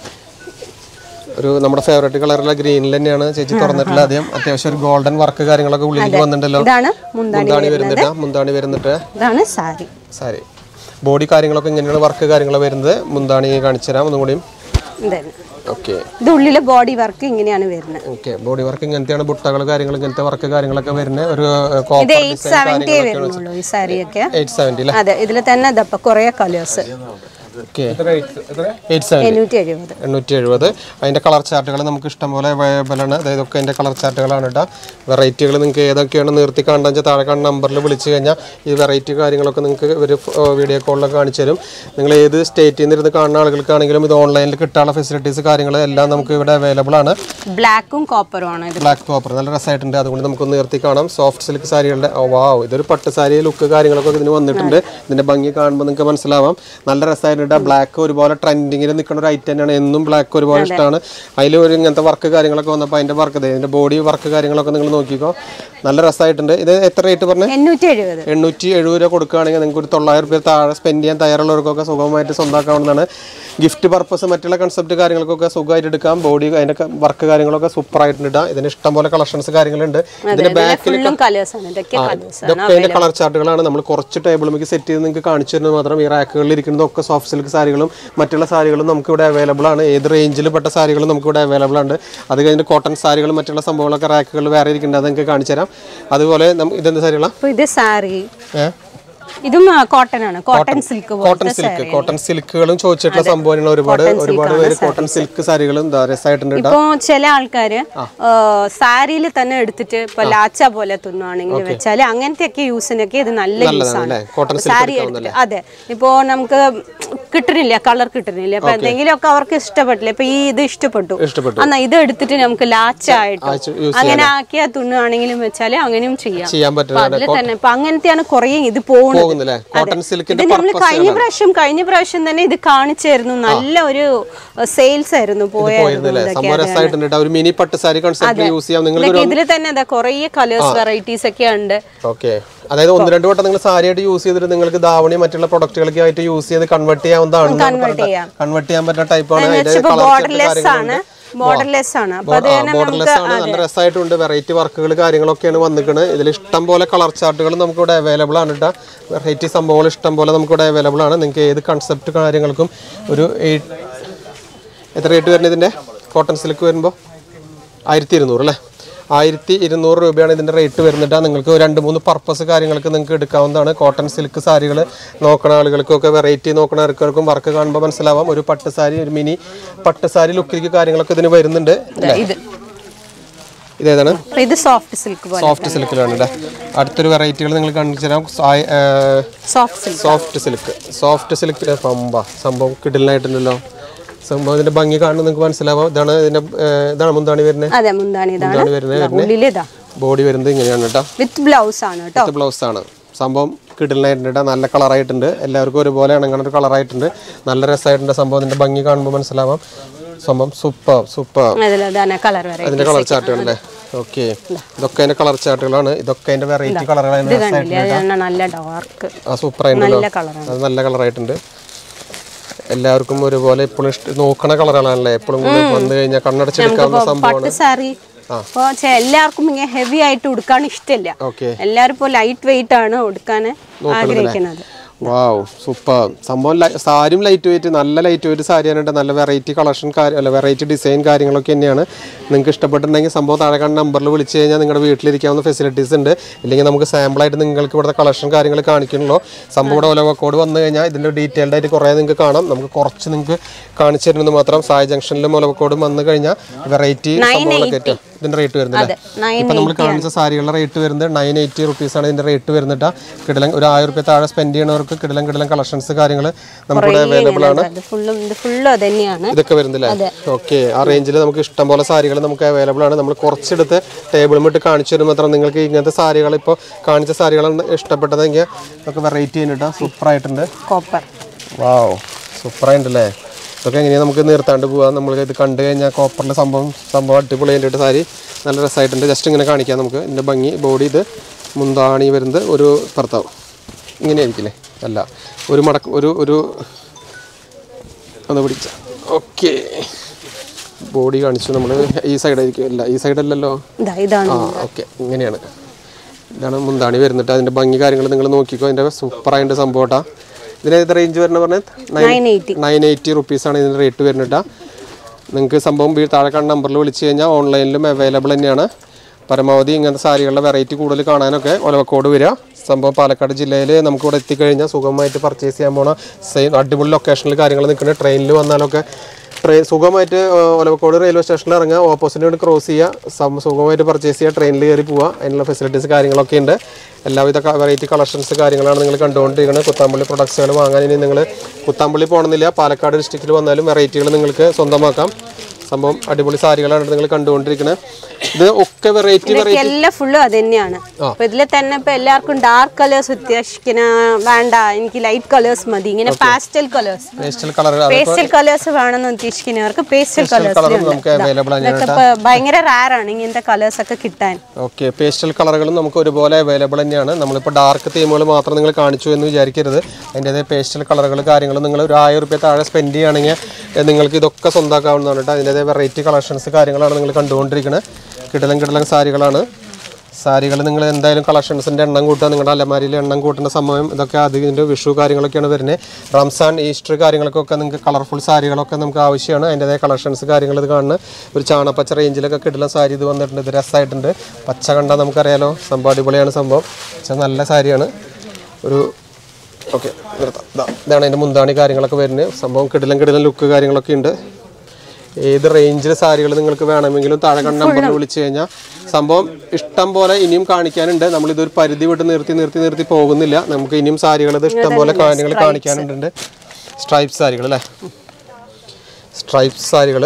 ഒരു നമ്മുടെ ഫേവറേറ്റ് കളറുള്ള ഗ്രീനിൽ തന്നെയാണ് ചേച്ചി തുറന്നിട്ടുള്ളത് ആദ്യം അത്യാവശ്യം ഒരു ഗോൾഡൻ വർക്ക് കാര്യങ്ങളൊക്കെ ഉള്ളിലേക്ക് വന്നിട്ടുണ്ടല്ലോ ഇതാണ് മുന്താണി മുന്താണി വരുന്നിട്ട് മുന്താണി വരുന്നിട്ട് ഇതാണ് സാരി സാരി ബോഡി കാര്യങ്ങളൊക്കെ ഇങ്ങനെയാണ് വർക്ക് കാര്യങ്ങൾ വരുന്നത് മുന്താണി കാണിച്ചു തരാം ഒന്നും കൂടിയും ഇതന്നെ ഓക്കെ ഇത് ഉള്ളിലെ ബോഡി വർക്ക് ഇങ്ങനെയാണ് വരുന്നത് ഓക്കെ ബോഡി വർക്ക് ഇങ്ങനത്തെയാണ് ബുട്ടകൾ കാര്യങ്ങൾ ഇങ്ങനത്തെ വർക്ക് കാര്യങ്ങളൊക്കെ വരുന്നത് ഒരു ഇത് കോപ്പർ എയ്റ്റ് സെവൻറ്റിയേ വരുന്നുള്ളൂ ഈ സാരിയൊക്കെ എയ്റ്റ് സെവൻറ്റി അല്ലേ അതെ ഇതിൽ തന്നെ ഇതപ്പോ കുറെ കളേഴ്സ് ഓക്കെ എയ്റ്റ് സെവൻ എണ്ണൂറ്റി എഴുപത് എണ്ണൂറ്റി എഴുപത് അതിൻ്റെ കളർ ചാർട്ടുകൾ നമുക്ക് ഇഷ്ടംപോലെ അവൈലബിൾ ആണ് അതായത് ഒക്കെ അതിൻ്റെ കളർ ചാർട്ടുകളാണ് കേട്ടോ വെറൈറ്റികൾ നിങ്ങൾക്ക് ഏതൊക്കെയാണ് നിർത്തി കാണാൻ വെച്ചാൽ താഴെ കാണുന്ന നമ്പറിൽ വിളിച്ച് കഴിഞ്ഞാൽ ഈ വെറൈറ്റി കാര്യങ്ങളൊക്കെ നിങ്ങൾക്ക് ഒരു വീഡിയോ കോളിലൊക്കെ കാണിച്ചു തരും നിങ്ങൾ ഏത് സ്റ്റേറ്റിൽ നിന്ന് ഇരുന്ന് കാണുന്ന ആളുകൾക്കാണെങ്കിലും ഇത് ഓൺലൈനിൽ കിട്ടാനുള്ള ഫെസിലിറ്റീസ് കാര്യങ്ങൾ എല്ലാം നമുക്ക് ഇവിടെ അവൈലബിൾ ആണ് ബ്ലാക്കും കോപ്പറും ആണ് ഇത് ബ്ലാക്ക് കോപ്പർ നല്ല രസമായിട്ടുണ്ട് അതുകൊണ്ട് നമുക്കൊന്ന് നിർത്തി കാണാം സോഫ്റ്റ് സിൽക്ക് സാരികളുടെ ഓ വാവ് ഇതൊരു പട്ട് സാരി ലുക്ക് കാര്യങ്ങളൊക്കെ ഇതിന് വന്നിട്ടുണ്ട് ഇതിന്റെ ഭംഗി കാണുമ്പോൾ നിങ്ങൾക്ക് മനസ്സിലാവാം നല്ല രസമായിട്ടുണ്ട് ബ്ലാക്ക് ഒരുപോലെ ട്രെൻഡിങ്ങിൽ നിൽക്കുന്ന ഒരു ഐറ്റം തന്നെയാണ് എന്നും ബ്ലാക്ക് ഒരുപാട് ഇഷ്ടമാണ് അതിൽ ഒരു ഇങ്ങനത്തെ വർക്ക് കാര്യങ്ങളൊക്കെ വന്നപ്പോൾ അതിന്റെ വർക്ക് ഇതിന്റെ ബോഡി വർക്ക് കാര്യങ്ങളൊക്കെ നിങ്ങൾ നോക്കിക്കോ നല്ല രസമായിട്ടുണ്ട് ഇത് എത്ര റേറ്റ് പറഞ്ഞേ എണ്ണൂറ്റി എഴുപത് എണ്ണൂറ്റി എഴുപത് രൂപ കൊടുക്കുകയാണെങ്കിൽ നിങ്ങൾക്ക് ഒരു തൊള്ളായിരം രൂപ താഴെ സ്പെൻഡ് ചെയ്യാൻ തയ്യാറുള്ളവർക്കൊക്കെ സുഖമായിട്ട് സ്വന്തമാക്കാവുന്നതാണ് ഗിഫ്റ്റ് പർപ്പസ് മറ്റുള്ള കൺസെപ്റ്റ് കാര്യങ്ങൾക്കൊക്കെ സുഖമായിട്ട് എടുക്കാം ബോഡി അതിന്റെ വർക്ക് കാര്യങ്ങളൊക്കെ സൂപ്പർ ആയിട്ടുണ്ട് ഇടാം ഇതിന് ഇഷ്ടംപോലെ കളക്ഷൻസ് കാര്യങ്ങളുണ്ട് ഇതിന്റെ ബാക്കിൽ ഫുള്ളും കളേഴ്സ് ആണ് ഇതൊക്കെ കളേഴ്സ് ഇതൊക്കെ അതിന്റെ കളർ ചാർട്ടുകളാണ് നമ്മൾ കുറച്ച് ടേബിളിലേക്ക് സെറ്റ് ചെയ്ത് നിങ്ങൾക്ക് കാണിച്ചു തരുന്നത് മാത്രം ഈ റാക്കുകളിൽ ഇരിക്കുന്നതൊക്കെ സോഫ്റ്റ് സിൽക്ക് സാരികളും മറ്റുള്ള സാരികളും നമുക്ക് ഇവിടെ അവൈലബിൾ ആണ് ഏത് റേഞ്ചിൽ പെട്ട സാരികളും നമുക്ക് ഇവിടെ അവൈലബിൾ ആണ് അത് കഴിഞ്ഞ് കോട്ടൺ സാരികളും മറ്റുള്ള സംഭവങ്ങളൊക്കെ റാക്കുകളിൽ വേറെ ഇരിക്കുന്നുണ്ട് അത് നിങ്ങൾക്ക് കാണിച്ചു തരാം അതുപോലെ നം- ഇതെന്ത് സാരികളാണ് അപ്പൊ ഇത് സാരി ഏഹ് ഇതും കോട്ടൺ ആണ് cotton silk cotton silk cotton സിൽക്കുകളും ചോദിച്ചിട്ടുള്ള സംഭവങ്ങൾ ഒരുപാട് ഒരുപാട് പേര് കോട്ടൺ സിൽക്ക് സാരികളും ദാ രസമായിട്ടുണ്ട് കേട്ടോ ഇപ്പൊ ചില ആൾക്കാര് സാരിയിൽ തന്നെ എടുത്തിട്ട് ഇപ്പൊ ലാച്ച പോലെ തുന്നുവാണെങ്കിൽ വെച്ചാല് അങ്ങനത്തെയൊക്കെ യൂസിനൊക്കെ ഇത് നല്ല യൂസ് ആണ് അല്ലേ കോട്ടൺ സാരി എടുത്തിട്ട് അതെ ഇപ്പോ നമുക്ക് കിട്ടണില്ല കളർ കിട്ടണില്ല അപ്പൊ എന്തെങ്കിലും ഒക്കെ അവർക്ക് ഇഷ്ടപ്പെട്ടില്ല ഇപ്പൊ ഈ ഇത് ഇഷ്ടപ്പെട്ടു ഇഷ്ടപ്പെട്ടു എന്നാ ഇത് എടുത്തിട്ട് നമുക്ക് ലാച്ച ആയിട്ട് ആയിട്ട് use അങ്ങനെ ആക്കിയാ തുന്നുവാണെങ്കിലും വെച്ചാല് അങ്ങനെയും ചെയ്യാം ചെയ്യാൻ അപ്പൊ പറ്റുന്ന അതില് തന്നെ ഇപ്പൊ അങ്ങനത്തെയാണ് കുറേ ഇത് പോകുന്നത് പോകുന്നില്ലേ കോട്ടൺ ഇത് സിൽക്കിന്റെ നമ്മൾ കഴിഞ്ഞ പ്രാവശ്യം കഴിഞ്ഞ പ്രാവശ്യം തന്നെ ഇത് കാണിച്ചായിരുന്നു നല്ല ഒരു സെയിൽസ് ആയിരുന്നു പോയായിരുന്നു പോയിരുന്നില്ലേ സംഭവം രസമായിട്ടുണ്ട് കേട്ടോ ഒരു മിനി പട്ട് സാരി കൺസെപ്റ്റ് യൂസ് ചെയ്യാം നിങ്ങൾ ഇതൊക്കെ ഇതിൽ തന്നെ അതാ കുറേ കളേഴ്സ് വെറൈറ്റീസ് ഒക്കെ ഉണ്ട് ഓക്കെ അതായത് ഒന്ന് രണ്ട് വട്ടം നിങ്ങൾ സാരിയായിട്ട് യൂസ് ചെയ്തിട്ട് നിങ്ങൾക്ക് ധാവണി മറ്റുള്ള പ്രൊഡക്റ്റുകളൊക്കെ ആയിട്ട് യൂസ് ചെയ്ത് കൺവേർട്ട് ചെയ്യാവുന്നതാണ് കൺവേർട്ട് ചെയ്യാം കൺവേർട്ട് ചെയ്യാൻ പറ്റുന്ന ടൈപ്പാണ് അതിന്റെ ഇപ്പൊ കളർ ബോർഡർലെസ് ആണ് ബോർഡർലെസ് ആണ് അപ്പൊ അത് തന്നെ ബോർഡർലെസ് ആണ് നല്ല രസമായിട്ടുണ്ട് വെറൈറ്റി വർക്കുകൾ കാര്യങ്ങളൊക്കെയാണ് വന്നിക്കുന്നത് ഇതിൽ ഇഷ്ടം പോലെ കളർ ചാർട്ടുകൾ നമുക്ക് ഇവിടെ അവൈലബിൾ ആണ് കേട്ടോ വെറൈറ്റി സംഭവങ്ങൾ ഇഷ്ടം പോലെ നമുക്ക് ഇവിടെ അവൈലബിൾ ആണ് നിങ്ങൾക്ക് ഏത് കൺസെപ്റ്റ് കാര്യങ്ങൾക്കും ഒരു എയ്റ്റ് എത്ര റേറ്റ് വരുന്നത് ഇതിൻ്റെ കോട്ടൺ സിൽക്ക് വരുമ്പോൾ ആയിരത്തി ഇരുന്നൂറ് അല്ലേ ആയിരത്തി ഇരുന്നൂറ് രൂപയാണ് ഇതിൻ്റെ റേറ്റ് വരുന്നിട്ട് നിങ്ങൾക്ക് രണ്ട് മൂന്ന് പർപ്പസ് കാര്യങ്ങൾക്ക് നിങ്ങൾക്ക് എടുക്കാവുന്നതാണ് കോട്ടൺ സിൽക്ക് സാരികൾ നോക്കുന്ന ആളുകൾക്കൊക്കെ വെറൈറ്റി നോക്കുന്ന ആൾക്കാർക്കും വർക്ക് കാണുമ്പോൾ മനസ്സിലാവാം ഒരു പട്ട് സാരി ഒരു മിനി പട്ട് സാരി ലുക്കിലേക്ക് കാര്യങ്ങളൊക്കെ ഇതിന് വരുന്നുണ്ട് ഇത് ഇതേതാണ് അപ്പൊ ഇത് സോഫ്റ്റ് സിൽക്ക് പോലെ സോഫ്റ്റ് സിൽക്കിലാണ് ഇവിടെ അടുത്തൊരു വെറൈറ്റികൾ നിങ്ങൾ കാണിച്ചു തരാം soft silk soft silk soft silk പമ്പ സംഭവം കിടിലായിട്ടുണ്ടല്ലോ സംഭവം ഇതിന്റെ ഭംഗി കാണുമ്പോൾ നിങ്ങൾക്ക് മനസ്സിലാവാം ഇതാണ് ഇതിന്റെ ഏഹ്, ഇതാണ് മുന്താണി വരുന്നത് അതെ മുന്താണി ഇതാണ് മുന്താണി വരുന്നത് ഉള്ളിൽ ഇതാ ബോഡി വരുന്നത് ഇങ്ങനെയാണ് കേട്ടോ വിത്ത് ബ്ലൗസ് ആണ് കേട്ടോ ഇത് ബ്ലൗസ് ആണ് സംഭവം കിടലായിട്ടുണ്ട് കേട്ടോ നല്ല കളറായിട്ടുണ്ട് എല്ലാവർക്കും ഒരുപോലെ ഇണങ്ങുന്ന ഒരു കളറായിട്ടുണ്ട് നല്ല രസമായിട്ടുണ്ട് സംഭവം ഇതിന്റെ ഭംഗി കാണുമ്പോൾ മനസ്സിലാവാം സംഭവം സൂപ്പർ സൂപ്പർ അതിലാണ് കളർ വരെ അതിന്റെ കളർ ചാർട്ടുകളല്ലേ ഓക്കെ ഇതൊക്കെ അതിന്റെ കളർ ചാർട്ടുകളാണ് ഇതൊക്കെ അതിന്റെ വെറൈറ്റി കളറുകളാണ് കണ്ടില്ലേ അതാണ് നല്ല ഡാർക്ക് ആ സൂപ്പർ ആയിട്ടുണ്ടല്ലോ നല്ല കളറാണ് അത് നല്ല കളറായിട്ടുണ്ട് എല്ലാവർക്കും ഒരുപോലെ എപ്പോഴും ഇഷ്ട നോക്കണ കളറുകളാണല്ലേ എപ്പോഴും കൂടി വന്നു കഴിഞ്ഞാൽ കണ്ണടച്ചെടുക്കാവുന്ന സംഭവമാണ് പട്ട് സാരി അപ്പൊ എല്ലാവർക്കും ഇങ്ങനെ ഹെവി ആയിട്ട് ഉടുക്കാൻ ഇഷ്ടമില്ല ഓക്കെ എല്ലാവരും ഇപ്പോൾ ലൈറ്റ് വെയിറ്റ് ആണ് ഉടുക്കാൻ ആഗ്രഹിക്കുന്നത് വാവ് സൂപ്പർ സംഭവം ലൈ- സാരിയും ലൈറ്റ് വെയിറ്റ് നല്ല ലൈറ്റ് വെയിറ്റ് സാരിയാണ് നല്ല വെറൈറ്റി കളക്ഷൻ അല്ല വെറൈറ്റി ഡിസൈൻ കാര്യങ്ങളൊക്കെ തന്നെയാണ് നിങ്ങൾക്ക് ഇഷ്ടപ്പെട്ടിട്ടുണ്ടെങ്കിൽ സംഭവം താഴെ കാണുന്ന നമ്പറിൽ വിളിച്ച് കഴിഞ്ഞാൽ നിങ്ങളുടെ വീട്ടിലിരിക്കാവുന്ന ഫെസിലിറ്റീസ് ഉണ്ട് ഇല്ലെങ്കിൽ നമുക്ക് സാമ്പിളായിട്ട് നിങ്ങൾക്ക് ഇവിടുത്തെ കളക്ഷൻ കാര്യങ്ങൾ കാണിക്കണല്ലോ സംഭവം ഇവിടെ ഒലവക്കോട് വന്നു കഴിഞ്ഞാൽ ഇതിൻ്റെ ഡീറ്റെയിൽഡ് ആയിട്ട് കുറേ നിങ്ങൾക്ക് കാണാം നമുക്ക് കുറച്ച് നിങ്ങൾക്ക് കാണിച്ചു തരുന്നത് മാത്രം സായ ജംഗ്ഷനിലും ഒലവക്കോടും വന്നു കഴിഞ്ഞാൽ വെറൈറ്റി സംഭവങ്ങളൊക്കെ ആയിട്ട് ഇതിൻ്റെ റേറ്റ് വരുന്നില്ല നയൻ ഇപ്പൊ നമ്മൾ കാണിച്ച സാരികളുടെ റേറ്റ് വരുന്നത് നയൻ എയ്റ്റി റുപ്പീസ് ആണ് ഇതിന്റെ റേറ്റ് വരുന്നിട്ട് കിടലൻ ഒരു ആയിരം റുപ്യ താഴെ സ്പെൻഡ് ചെയ്യണവർക്ക് കിടലൻ കിടലൻ കളക്ഷൻസ് കാര്യങ്ങൾ നമുക്കിവിടെ അവൈലബിൾ ആണ് ഇത് ഫുള്ളും ഇത് ഫുള്ളും തന്നെയാണ് ഇതൊക്കെ വരുന്നില്ലേ ഓക്കെ ആ റേഞ്ചിൽ നമുക്ക് ഇഷ്ടംപോലെ സാരികൾ നമുക്ക് അവൈലബിൾ ആണ് നമ്മൾ കുറച്ചെടുത്ത് ടേബിളും ഇട്ട് കാണിച്ചു തരും മാത്രം നിങ്ങൾക്ക് ഇങ്ങനത്തെ സാരികൾ ഇപ്പോൾ കാണിച്ച സാരികളാണ് ഇഷ്ടപ്പെട്ടതെങ്കിൽ നമുക്ക് വെറൈറ്റി ചെയ്യുന്നുണ്ട് സൂപ്പർ ആയിട്ടുണ്ട് കോപ്പർ വാവ് സൂപ്പറായിട്ടുണ്ടല്ലേ ഇതൊക്കെ എങ്ങനെയാണ് നമുക്ക് നിർത്താണ്ട് പോവാം നമ്മൾ ഇത് കണ്ടു കഴിഞ്ഞാൽ കോപ്പറിലെ സംഭവം സംഭവം അടിപൊളി ആയിട്ട് സാരി നല്ല രസമായിട്ടുണ്ട് ജസ്റ്റ് ഇങ്ങനെ കാണിക്കാം നമുക്ക് ഇതിൻ്റെ ഭംഗി ബോഡി ഇത് മുന്താണി വരുന്നത് ഒരു ഭർത്താവ് ഇങ്ങനെ ആയിരിക്കില്ലേ അല്ല ഒരു മടക്ക് ഒരു ഒരു ഒന്ന് പിടിച്ച ഓക്കെ ബോഡി കാണിച്ചു നമ്മൾ ഈ സൈഡായിരിക്കും ഇല്ല ഈ സൈഡല്ലല്ലോ ഇതാ ഇതാണ് ആ ഓക്കെ ഇങ്ങനെയാണ് ഇതാണ് മുന്താണി വരുന്നിട്ട് അതിൻ്റെ ഭംഗി കാര്യങ്ങൾ നിങ്ങൾ നോക്കിക്കോ അതിൻ്റെ സൂപ്പറായിട്ട് സംഭവട്ടാ ഇതിന് ഏത് റേഞ്ച് വരുന്ന പറഞ്ഞത് നയൻ എയ്റ്റി നയൻ എയ്റ്റി റുപ്പീസാണ് ഇതിൻ്റെ റേറ്റ് വരുന്നിട്ടാ നിങ്ങൾക്ക് സംഭവം വീ- താഴെ കാണുന്ന നമ്പറിൽ വിളിച്ച് കഴിഞ്ഞാൽ ഓൺലൈനിലും അവൈലബിൾ തന്നെയാണ് പരമാവധി ഇങ്ങനത്തെ സാരികളുടെ വെറൈറ്റി കൂടുതൽ കാണാനൊക്കെ ഒലവക്കോട് വരിക സംഭവം പാലക്കാട് ജില്ലയിൽ നമുക്ക് ഇവിടെ എത്തിക്കഴിഞ്ഞാൽ സുഖമായിട്ട് പർച്ചേസ് ചെയ്യാൻ പോണ സെയിം അടിപൊളി ലൊക്കേഷനിൽ കാര്യങ്ങൾ നിൽക്കുന്ന ട്രെയിനിൽ വന്നാലൊക്കെ ട്രെയിൻ സുഖമായിട്ട് ആ, ഒലവക്കോട് റെയിൽവേ സ്റ്റേഷനിൽ ഇറങ്ങുക ഓപ്പോസിറ്റ് ക്രോസ് ചെയ്യുക സം- സുഖമായിട്ട് പർച്ചേസ് ചെയ്യുക ട്രെയിനിൽ കയറി പോവുക അതിനുള്ള ഫെസിലിറ്റീസ് കാര്യങ്ങളൊക്കെ ഉണ്ട് എല്ലാവിധ വെറൈറ്റി കളക്ഷൻസ് കാര്യങ്ങളാണ് നിങ്ങൾ കണ്ടുകൊണ്ടിരിക്കുന്നത് കുത്താമ്പള്ളി പ്രൊഡക്ട്സുകൾ വാങ്ങാൻ ഇനി നിങ്ങൾ കുത്താമ്പള്ളി പോകണമെന്നില്ല പാലക്കാട് ഡിസ്ട്രിക്റ്റിൽ വന്നാലും വെറൈറ്റികൾ നിങ്ങൾക്ക് സ്വന്തമാക്കാം സംഭവം അടിപൊളി സാരികളാണ് നിങ്ങൾ കണ്ടുകൊണ്ടിരിക്കുന്നത് ഇത് ഒക്കെ വെറൈറ്റി ഇതൊക്കെ എല്ലാം ഫുള്ളും അത് തന്നെയാണ് അപ്പൊ ഇതിൽ തന്നെ ഇപ്പൊ എല്ലാവർക്കും ഡാർക്ക് കളേഴ്സ് ഉദ്ദേശിക്കുന്ന വേണ്ട എനിക്ക് ലൈറ്റ് കളേഴ്സ് മതി ഇങ്ങനെ pastel colours pastel colour pastel colours വേണമെന്ന് ഉദ്ദേശിക്കുന്നവർക്ക് പേസ്റ്റൽ കളറും കളേഴ്സ് നമുക്ക് അവൈലബിൾ ആണ് ഇതൊക്കെ ഇപ്പൊ ഭയങ്കര rare ആണ് ഇങ്ങനത്തെ കളേഴ്സ് ഒക്കെ കിട്ടാൻ ഓക്കെ പേസ്റ്റൽ കളറുകളും നമുക്ക് ഒരുപോലെ അവൈലബിൾ തന്നെയാണ് നമ്മളിപ്പോൾ ഡാർക്ക് തീമുകൾ മാത്രം നിങ്ങൾ കാണിച്ചു എന്ന് വിചാരിക്കരുത് അതിൻ്റെതായ പേസ്റ്റൽ കളറുകൾ കാര്യങ്ങൾ നിങ്ങൾ ഒരു ആയിരം റുപ്യ താഴെ സ്പെൻഡ് ചെയ്യുകയാണെങ്കിൽ ഏഹ്, നിങ്ങൾക്ക് ഇതൊക്കെ സ്വന്തമാക്കാവുന്നതാണ് കേട്ടോ അതിൻ്റെതായ വെറൈറ്റി കളക്ഷൻസ് കാര്യങ്ങളാണ് നിങ്ങൾ കണ്ടുകൊണ്ടിരിക്കുന്നത് കിടലം കിടലം സാരികളാണ് സാരികൾ നിങ്ങൾ എന്തായാലും കളക്ഷൻസിൻ്റെ എണ്ണം കൂട്ടുക നിങ്ങളുടെ അലമാരിയിൽ എണ്ണം കൂട്ടുന്ന സമയം ഇതൊക്കെ അതിൻ്റെ വിഷു കാര്യങ്ങളൊക്കെയാണ് വരുന്നത് റംസാൻ ഈസ്റ്റർ കാര്യങ്ങൾക്കൊക്കെ നിങ്ങൾക്ക് കളർഫുൾ സാരികളൊക്കെ നമുക്ക് ആവശ്യമാണ് അതിൻ്റെതായ കളക്ഷൻസ് കാര്യങ്ങൾ ഇത് കാണുന്ന ഒരു ചാണപ്പച്ച റേഞ്ചിലൊക്കെ കിട്ടുന്ന സാരി ഇത് വന്നിട്ടുണ്ട് ഇത് രസമായിട്ടുണ്ട് പച്ച കണ്ടാൽ നമുക്കറിയാലോ സംഭവം അടിപൊളിയാണ് സംഭവം പക്ഷേ നല്ല സാരിയാണ് ഒരു ഓക്കെ നിർത്താം ഇതാ ഇതാണ് അതിൻ്റെ മുന്താണി കാര്യങ്ങളൊക്കെ വരുന്നത് സംഭവം കിടിലം കിടിലം ലുക്ക് കാര്യങ്ങളൊക്കെ ഉണ്ട് ഏത് റേഞ്ചിലെ സാരികൾ നിങ്ങൾക്ക് വേണമെങ്കിലും താഴെ കണ്ട നമ്പറിൽ വിളിച്ചു കഴിഞ്ഞാൽ സംഭവം ഇഷ്ടം പോലെ ഇനിയും കാണിക്കാനുണ്ട് നമ്മൾ ഇതൊരു പരിധി വിട്ട് നിർത്തി നിർത്തി നിർത്തി പോകുന്നില്ല നമുക്ക് ഇനിയും സാരികൾ ഇത് ഇഷ്ടം പോലെ കാര്യങ്ങൾ കാണിക്കാനുണ്ട് സ്ട്രൈപ്പ് സാരികൾ അല്ലേ സ്ട്രൈപ്പ് സാരികൾ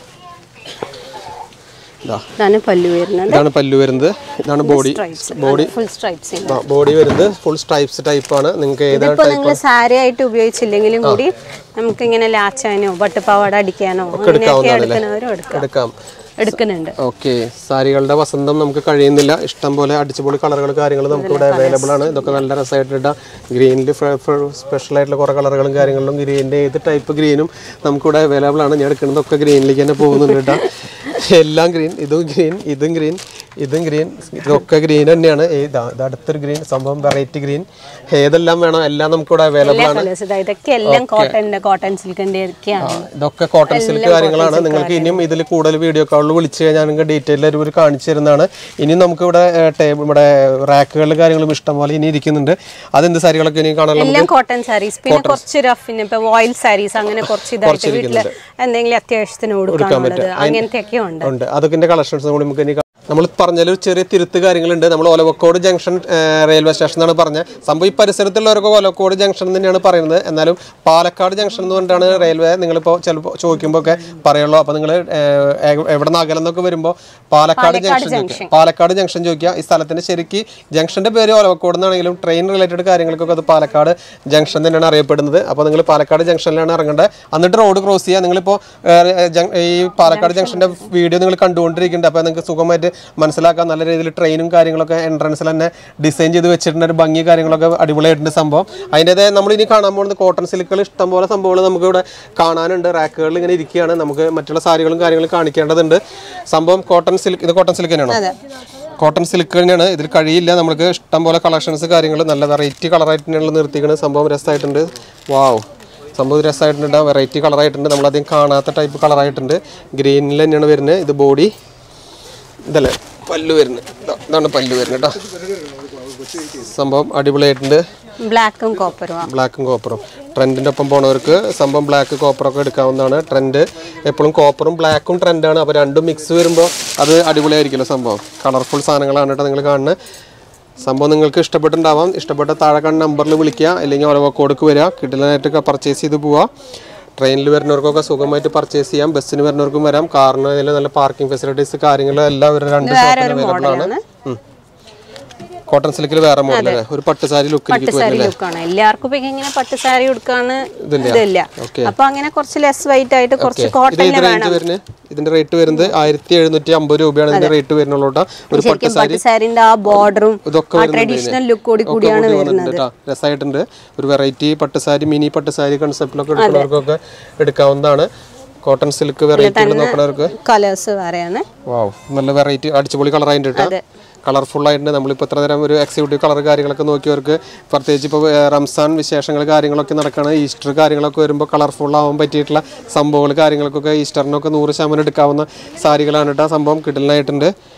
ഇതാ ഇതാണ് പല്ലു വരുന്നത് ഇതാണ് പല്ലു വരുന്നത് ഇതാണ് body body full stripes body വരുന്നത് ഫുൾ സ്ട്രൈപ്സ് ടൈപ്പാണ് നിങ്ങൾക്ക് ഏതാണ് ഇതിപ്പോ നിങ്ങൾ സാരി ആയിട്ട് ഉപയോഗിച്ചില്ലെങ്കിലും കൂടി നമുക്ക് ഇങ്ങനെ ലാച്ചാനോ പട്ടുപാവാട അടിക്കാനോ അങ്ങനെയൊക്കെ എടുക്കുന്നവരും എടുക്കാം എടുക്കാം എടുക്കുന്നുണ്ട് ഓക്കെ സാരികളുടെ വസന്തം നമുക്ക് കഴിയുന്നില്ല ഇഷ്ടം പോലെ അടിച്ചുപൊളി കളറുകൾ കാര്യങ്ങൾ നമുക്ക് ഇവിടെ അവൈലബിൾ ആണ് ഇതൊക്കെ നല്ല രസമായിട്ട് ഇടാം ഗ്രീനിൽ സ്പെഷ്യൽ ആയിട്ടുള്ള കുറേ കളറുകളും കാര്യങ്ങളും ഗ്രീനിൻ്റെ ഏത് ടൈപ്പ് ഗ്രീനും നമുക്കിവിടെ അവൈലബിൾ ആണ് ഞാൻ എടുക്കുന്നതൊക്കെ ഗ്രീനിലേക്ക് തന്നെ പോകുന്നുണ്ട് കേട്ടോ എല്ലാം ഗ്രീൻ ഇതും ഗ്രീൻ ഇതും ഗ്രീൻ ഇതും ഗ്രീൻ ഇതൊക്കെ ഗ്രീൻ തന്നെയാണ് ഏ, ഇതാ ഇത് അടുത്തൊരു ഗ്രീൻ സംഭവം വെറൈറ്റി ഗ്രീൻ ഏതെല്ലാം വേണം എല്ലാം നമുക്കിവിടെ അവൈലബിൾ ആണ് കളേഴ്സ് ഇതൊക്കെ എല്ലാം കോട്ടന്റെ കോട്ടൺ സിൽക്കിന്റെ ഒക്കെയാണ് ഇതൊക്കെ കോട്ടൺ സിൽക്ക് കാര്യങ്ങളാണ് നിങ്ങൾക്ക് ഇനിയും ഇതിൽ കൂടുതൽ വീഡിയോ കോളിൽ വിളിച്ച് കഴിഞ്ഞാൽ നിങ്ങൾക്ക് ഡീറ്റെയിൽ ഒരു കാണിച്ചു തരുന്നതാണ് ഇനി നമുക്ക് ഇവിടെ ടേബിൾ ഇവിടെ റാക്കുകളിൽ കാര്യങ്ങളും ഇഷ്ടംപോലെ ഇനി ഇരിക്കുന്നുണ്ട് അതെന്ത് സാരികളൊക്കെ ഇനി കാണാൻ എല്ലാം കോട്ടൺ സാരീസ് പിന്നെ കുറച്ച് റഫിന് ഇപ്പൊ ഓയിൽ സാരീസ് അങ്ങനെ കുറച്ച് ഇതായിട്ട് വീട്ടില് എന്തെങ്കിലും അത്യാവശ്യത്തിന് കൊടുക്കാനുള്ളത് അങ്ങനത്തെ ഒക്കെ ഉണ്ട് ഉണ്ട് അതൊക്കെ കളക്ഷൻസ് കൂടി നമുക്ക് ഇനി കാ- നമ്മൾ പറഞ്ഞാൽ ഒരു ചെറിയ തിരുത്ത് കാര്യങ്ങളുണ്ട് നമ്മൾ ഒലവക്കോട് ജംഗ്ഷൻ റെയിൽവേ സ്റ്റേഷൻ എന്നാണ് പറഞ്ഞത് സംഭവം ഈ പരിസരത്തുള്ളവരൊക്കെ ഒലവക്കോട് ജംഗ്ഷൻ തന്നെയാണ് പറയുന്നത് എന്നാലും പാലക്കാട് ജംഗ്ഷൻ എന്ന് പറഞ്ഞിട്ടാണ് റെയിൽവേ നിങ്ങളിപ്പോൾ ചിലപ്പോൾ ചോദിക്കുമ്പോൾ ഒക്കെ പറയുള്ളൂ അപ്പോൾ നിങ്ങൾ എവിടെ നിന്ന് അകലം എന്നൊക്കെ വരുമ്പോൾ പാലക്കാട് ജംഗ്ഷൻ ചോദിക്കുക പാലക്കാട് ജംഗ്ഷൻ ചോദിക്കുക ഈ സ്ഥലത്തിന്റെ ശരിക്ക് ജംഗ്ഷന്റെ പേര് ഒലവക്കോട് എന്നാണെങ്കിലും ട്രെയിൻ റിലേറ്റഡ് കാര്യങ്ങൾക്കൊക്കെ അത് പാലക്കാട് ജംഗ്ഷൻ തന്നെയാണ് അറിയപ്പെടുന്നത് അപ്പോൾ നിങ്ങൾ പാലക്കാട് ജംഗ്ഷനിലാണ് ഇറങ്ങേണ്ടത് എന്നിട്ട് റോഡ് ക്രോസ് ചെയ്യുക നിങ്ങളിപ്പോൾ ഈ പാലക്കാട് ജംഗ്ഷന്റെ വീഡിയോ നിങ്ങൾ കണ്ടുകൊണ്ടിരിക്കുന്നുണ്ട് അപ്പോൾ നിങ്ങൾക്ക് സുഖമായിട്ട് മനസ്സിലാക്കാൻ നല്ല രീതിയിൽ ട്രെയിനും കാര്യങ്ങളൊക്കെ എൻട്രൻസിൽ തന്നെ ഡിസൈൻ ചെയ്ത് വെച്ചിട്ടുണ്ട് ഒരു ഭംഗി കാര്യങ്ങളൊക്കെ അടിപൊളിയായിട്ടുണ്ട് സംഭവം അതിൻ്റെതായ നമ്മൾ ഇനി കാണാൻ പോകുന്നത് കോട്ടൺ സിൽക്കുകൾ ഇഷ്ടംപോലെ സംഭവങ്ങൾ നമുക്ക് ഇവിടെ കാണാനുണ്ട് റാക്കുകളിൽ ഇങ്ങനെ ഇരിക്കുകയാണ് നമുക്ക് മറ്റുള്ള സാരികളും കാര്യങ്ങളും കാണിക്കേണ്ടതുണ്ട് സംഭവം കോട്ടൺ സിൽക്ക് ഇത് കോട്ടൺ സിൽക്ക് തന്നെയാണോ കോട്ടൺ സിൽക്ക് തന്നെയാണ് ഇതിൽ കഴിയില്ല നമുക്ക് ഇഷ്ടം പോലെ കളക്ഷൻസ് കാര്യങ്ങൾ നല്ല വെറൈറ്റി കളറായിട്ട് തന്നെയാണ് നിർത്തിക്കുന്നത് സംഭവം രസമായിട്ടുണ്ട് വാവ് സംഭവം രസമായിട്ടുണ്ട് വെറൈറ്റി കളറായിട്ടുണ്ട് നമ്മളധികം കാണാത്ത ടൈപ്പ് കളറായിട്ടുണ്ട് ഗ്രീനിൽ തന്നെയാണ് വരുന്നത് ഇത് ബോഡി ഇതല്ലേ പല്ല് വരുന്നത് ഇതാ, ഇതാണ് പല്ല് വരുന്നത് കേട്ടോ സംഭവം അടിപൊളിയായിട്ടുണ്ട് ബ്ലാക്കും കോപ്പറും ബ്ലാക്കും കോപ്പറും ട്രെൻഡിൻ്റെ ഒപ്പം പോണവർക്ക് സംഭവം ബ്ലാക്ക് കോപ്പറൊക്കെ എടുക്കാവുന്നതാണ് ട്രെൻഡ് എപ്പോഴും കോപ്പറും ബ്ലാക്കും ട്രെൻഡാണ് അപ്പോൾ രണ്ടും മിക്സ് വരുമ്പോൾ അത് അടിപൊളിയായിരിക്കുമല്ലോ സംഭവം കളർഫുൾ സാധനങ്ങളാണ് കേട്ടോ നിങ്ങൾ കാണുന്നത് സംഭവം നിങ്ങൾക്ക് ഇഷ്ടപ്പെട്ടിട്ടുണ്ടാവാം ഇഷ്ടപ്പെട്ട താഴെ കാണുന്ന നമ്പറിൽ വിളിക്കുക അല്ലെങ്കിൽ ഓരോ കോഡ്ക്ക് വരിക കിട്ടലായിട്ടൊക്കെ പർച്ചേസ് ചെയ്ത് പോവുക ട്രെയിനിൽ വരുന്നവർക്കൊക്കെ സുഖമായിട്ട് പർച്ചേസ് ചെയ്യാം ബസ്സിന് വരുന്നവർക്കും വരാം കാറിന് അതിൽ നല്ല പാർക്കിംഗ് ഫെസിലിറ്റീസ് കാര്യങ്ങൾ എല്ലാം ഒരു രണ്ട് ഷോപ്പിൽ അവൈലബിൾ ആണ് ഉം. കോട്ടൺ സിൽക്കിൽ വേറെ മോഡൽ അല്ലേ ഒരു പട്ടുസാരി ലുക്കിലേക്ക് സാരി ലുക്കാണ് എല്ലാവർക്കും ഇപ്പൊ ഇങ്ങനെ പട്ട് സാരി കൊടുക്കാന്ന് ഇതില്ല ഓക്കെ അപ്പൊ അങ്ങനെ കുറച്ച് ലെസ് വൈറ്റ് ആയിട്ട് കുറച്ച് ഇത് കോട്ടൺ ഏത് റേഞ്ച് വരുന്നത് ഇതിന്റെ റേറ്റ് വരുന്നത് ആയിരത്തി എഴുന്നൂറ്റി അമ്പത് രൂപയാണ് ഇതിന്റെ റേറ്റ് വരുന്നുള്ളൂ കേട്ടോ ഒരു ശരിക്കും പട്ട് സാരിന്റെ ആ ബോർഡറും ഇതൊക്കെ ആ ട്രഡീഷണൽ ലുക്ക് കൂടി കൂടിയാണ് വരുന്നത് കേട്ടോ രസമായിട്ടുണ്ട് ഒരു വെറൈറ്റി പട്ടുസാരി മിനി പട്ടുസാരി കൺസെപ്റ്റിലൊക്കെ എടുക്കുന്നവർക്കൊക്കെ എടുക്കാവുന്നതാണ് കോട്ടൺ സിൽക്ക് വെറൈറ്റികൾ നോക്കുന്നവർക്ക് കളേഴ്സ് വേറെയാണ് വാവ് നല്ല വെറൈറ്റി അടിച്ചുപൊളി കളർ ആയിട്ട് കേട്ടോ കളർഫുൾ ആയിട്ട് നമ്മളിപ്പോൾ ഇത്ര നേരം ഒരു എക്സിക്യൂട്ടീവ് കളർ കാര്യങ്ങളൊക്കെ നോക്കിയവർക്ക് പ്രത്യേകിച്ച് ഇപ്പോൾ റംസാൻ വിശേഷങ്ങൾ കാര്യങ്ങളൊക്കെ നടക്കുകയാണ് ഈസ്റ്റർ കാര്യങ്ങളൊക്കെ വരുമ്പോൾ കളർഫുൾ ആവാൻ പറ്റിയിട്ടുള്ള സംഭവങ്ങൾ കാര്യങ്ങൾക്കൊക്കെ ഈസ്റ്ററിനൊക്കെ നൂറ് ശതമാനം എടുക്കാവുന്ന സാരികളാണ് കേട്ടോ സംഭവം കിടലിനായിട്ടുണ്ട്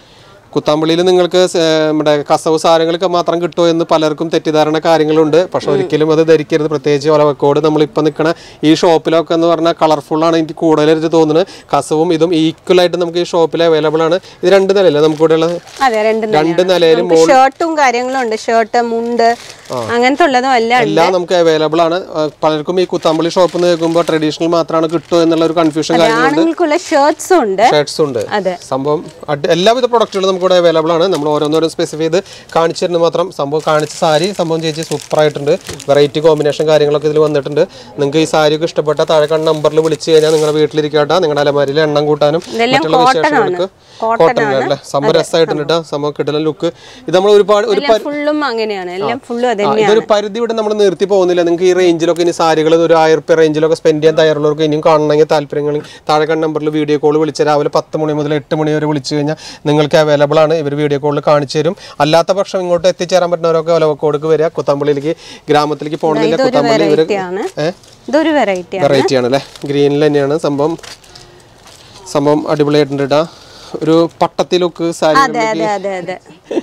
കുത്താമ്പള്ളിയിൽ നിങ്ങൾക്ക് സ- നമ്മുടെ കസവ് സാധനങ്ങൾക്ക് മാത്രം കിട്ടുമോ എന്ന് പലർക്കും തെറ്റിദ്ധാരണ കാര്യങ്ങളുണ്ട് പക്ഷെ ഒരിക്കലും അത് ധരിക്കരുത് പ്രത്യേകിച്ച് ഒലവക്കോട് നമ്മളിപ്പോൾ നിൽക്കുന്ന ഈ ഷോപ്പിലൊക്കെ എന്ന് പറഞ്ഞാൽ കളർഫുൾ ആണ് എനിക്ക് കൂടുതലായിട്ട് തോന്നുന്നത് കസവും ഇതും ഈക്വൽ ആയിട്ട് നമുക്ക് ഈ ഷോപ്പിൽ അവൈലബിൾ ആണ് ഇത് രണ്ട് നിലയല്ലേ നമുക്ക് ഇവിടെ ഉള്ളത് അതെ രണ്ട് രണ്ട് നിലയിലും ഷർട്ടും കാര്യങ്ങളും ഉണ്ട് ഷർട്ട് മുണ്ട് അങ്ങനത്തെ ഉള്ളതും എല്ലാം ഉണ്ട് എല്ലാം നമുക്ക് അവൈലബിൾ ആണ് ആ, പലർക്കും ഈ കുത്താമ്പള്ളി ഷോപ്പ് എന്ന് കേൾക്കുമ്പോൾ ട്രഡീഷണൽ മാത്രമാണ് കിട്ടുമോ എന്നുള്ള ഒരു കൺഫ്യൂഷൻ കാര്യങ്ങളുണ്ട് ആണുങ്ങൾക്കുള്ള ഷർട്ട്സും ഉണ്ട് ഷർട്ട്സ് ഉണ്ട് അതെ സംഭവം അഡ്- എല്ലാവിധ പ്രൊഡക്റ്റുകളും നമുക്ക് ഇവിടെ അവൈലബിൾ ആണ് നമ്മൾ ഓരോന്നോരോന്ന് സ്പെസിഫൈ ചെയ്ത് കാണിച്ചു തരുന്നത് മാത്രം സംഭവം കാണിച്ച സാരി സംഭവം ചേച്ചി സൂപ്പർ ആയിട്ടുണ്ട് വെറൈറ്റി കോമ്പിനേഷൻ കാര്യങ്ങളൊക്കെ ഇതിൽ വന്നിട്ടുണ്ട് നിങ്ങൾക്ക് ഈ സാരി ഒക്കെ ഇഷ്ടപ്പെട്ട താഴെ കാണുന്ന നമ്പറിൽ വിളിച്ചു കഴിഞ്ഞാൽ നിങ്ങളുടെ വീട്ടിലിരിക്കട്ടെ നിങ്ങളുടെ അലമാരിയിൽ എണ്ണം കൂട്ടാനും ഇതെല്ലാം മറ്റുള്ള cotton ആണ്. വിശേഷങ്ങൾക്ക് Cotton കോട്ടൺ അല്ലേ സംഭവം രസമായിട്ടുണ്ട് കേട്ടോ സംഭവം കിട്ടുന്ന ലുക്ക് ഇത് നമ്മൾ ഒരുപാട് ഒരു എല്ലാം ഫുള്ളും അങ്ങനെയാണ് എല്ലാം ഫുള്ളും അത് ആ, ഇതൊരു പരിധി ഇവിടെ നമ്മൾ നിർത്തി പോകുന്നില്ല നിങ്ങൾക്ക് ഈ റേഞ്ചിലൊക്കെ ഇനി സാരികൾ ഒരു ആയിരം റുപ്യ റേഞ്ചിലൊക്കെ സ്പെൻഡ് ചെയ്യാൻ തയ്യാറുള്ളവർക്ക് ഇനിയും കാണണമെങ്കിൽ താല്പര്യങ്ങൾ താഴെ കണ്ട നമ്പറിൽ വീഡിയോ കോൾ വിളിച്ച് രാവിലെ പത്ത് മണി മുതൽ എട്ട് മണി വരെ വിളിച്ചു കഴിഞ്ഞാൽ നിങ്ങൾക്ക് അവൈലബിൾ ആണ് ഇവർ വീഡിയോ കോളിൽ കാണിച്ചു തരും അല്ലാത്ത പക്ഷം ഇങ്ങോട്ട് എത്തിച്ചേരാൻ പറ്റുന്നവരൊക്കെ ഒലവക്കോടുക്ക് വരിക കുത്തമ്പള്ളിയിലേക്ക് ഗ്രാമത്തിലേക്ക് പോകണമെന്നില്ല ഇതൊരു കുത്തമ്പള്ളി ഇവർ വെറൈറ്റി ആണ് ഏഹ് ഇതൊരു വെറൈറ്റി ആണ് വെറൈറ്റി ആണ് അല്ലേ ഗ്രീനിൽ തന്നെയാണ് സംഭവം സംഭവം അടിപൊളിയായിട്ടുണ്ട് കേട്ടോ ഒരു പട്ടത്തി ലുക്ക് സാരി അതെ അതെ അതെ അതെ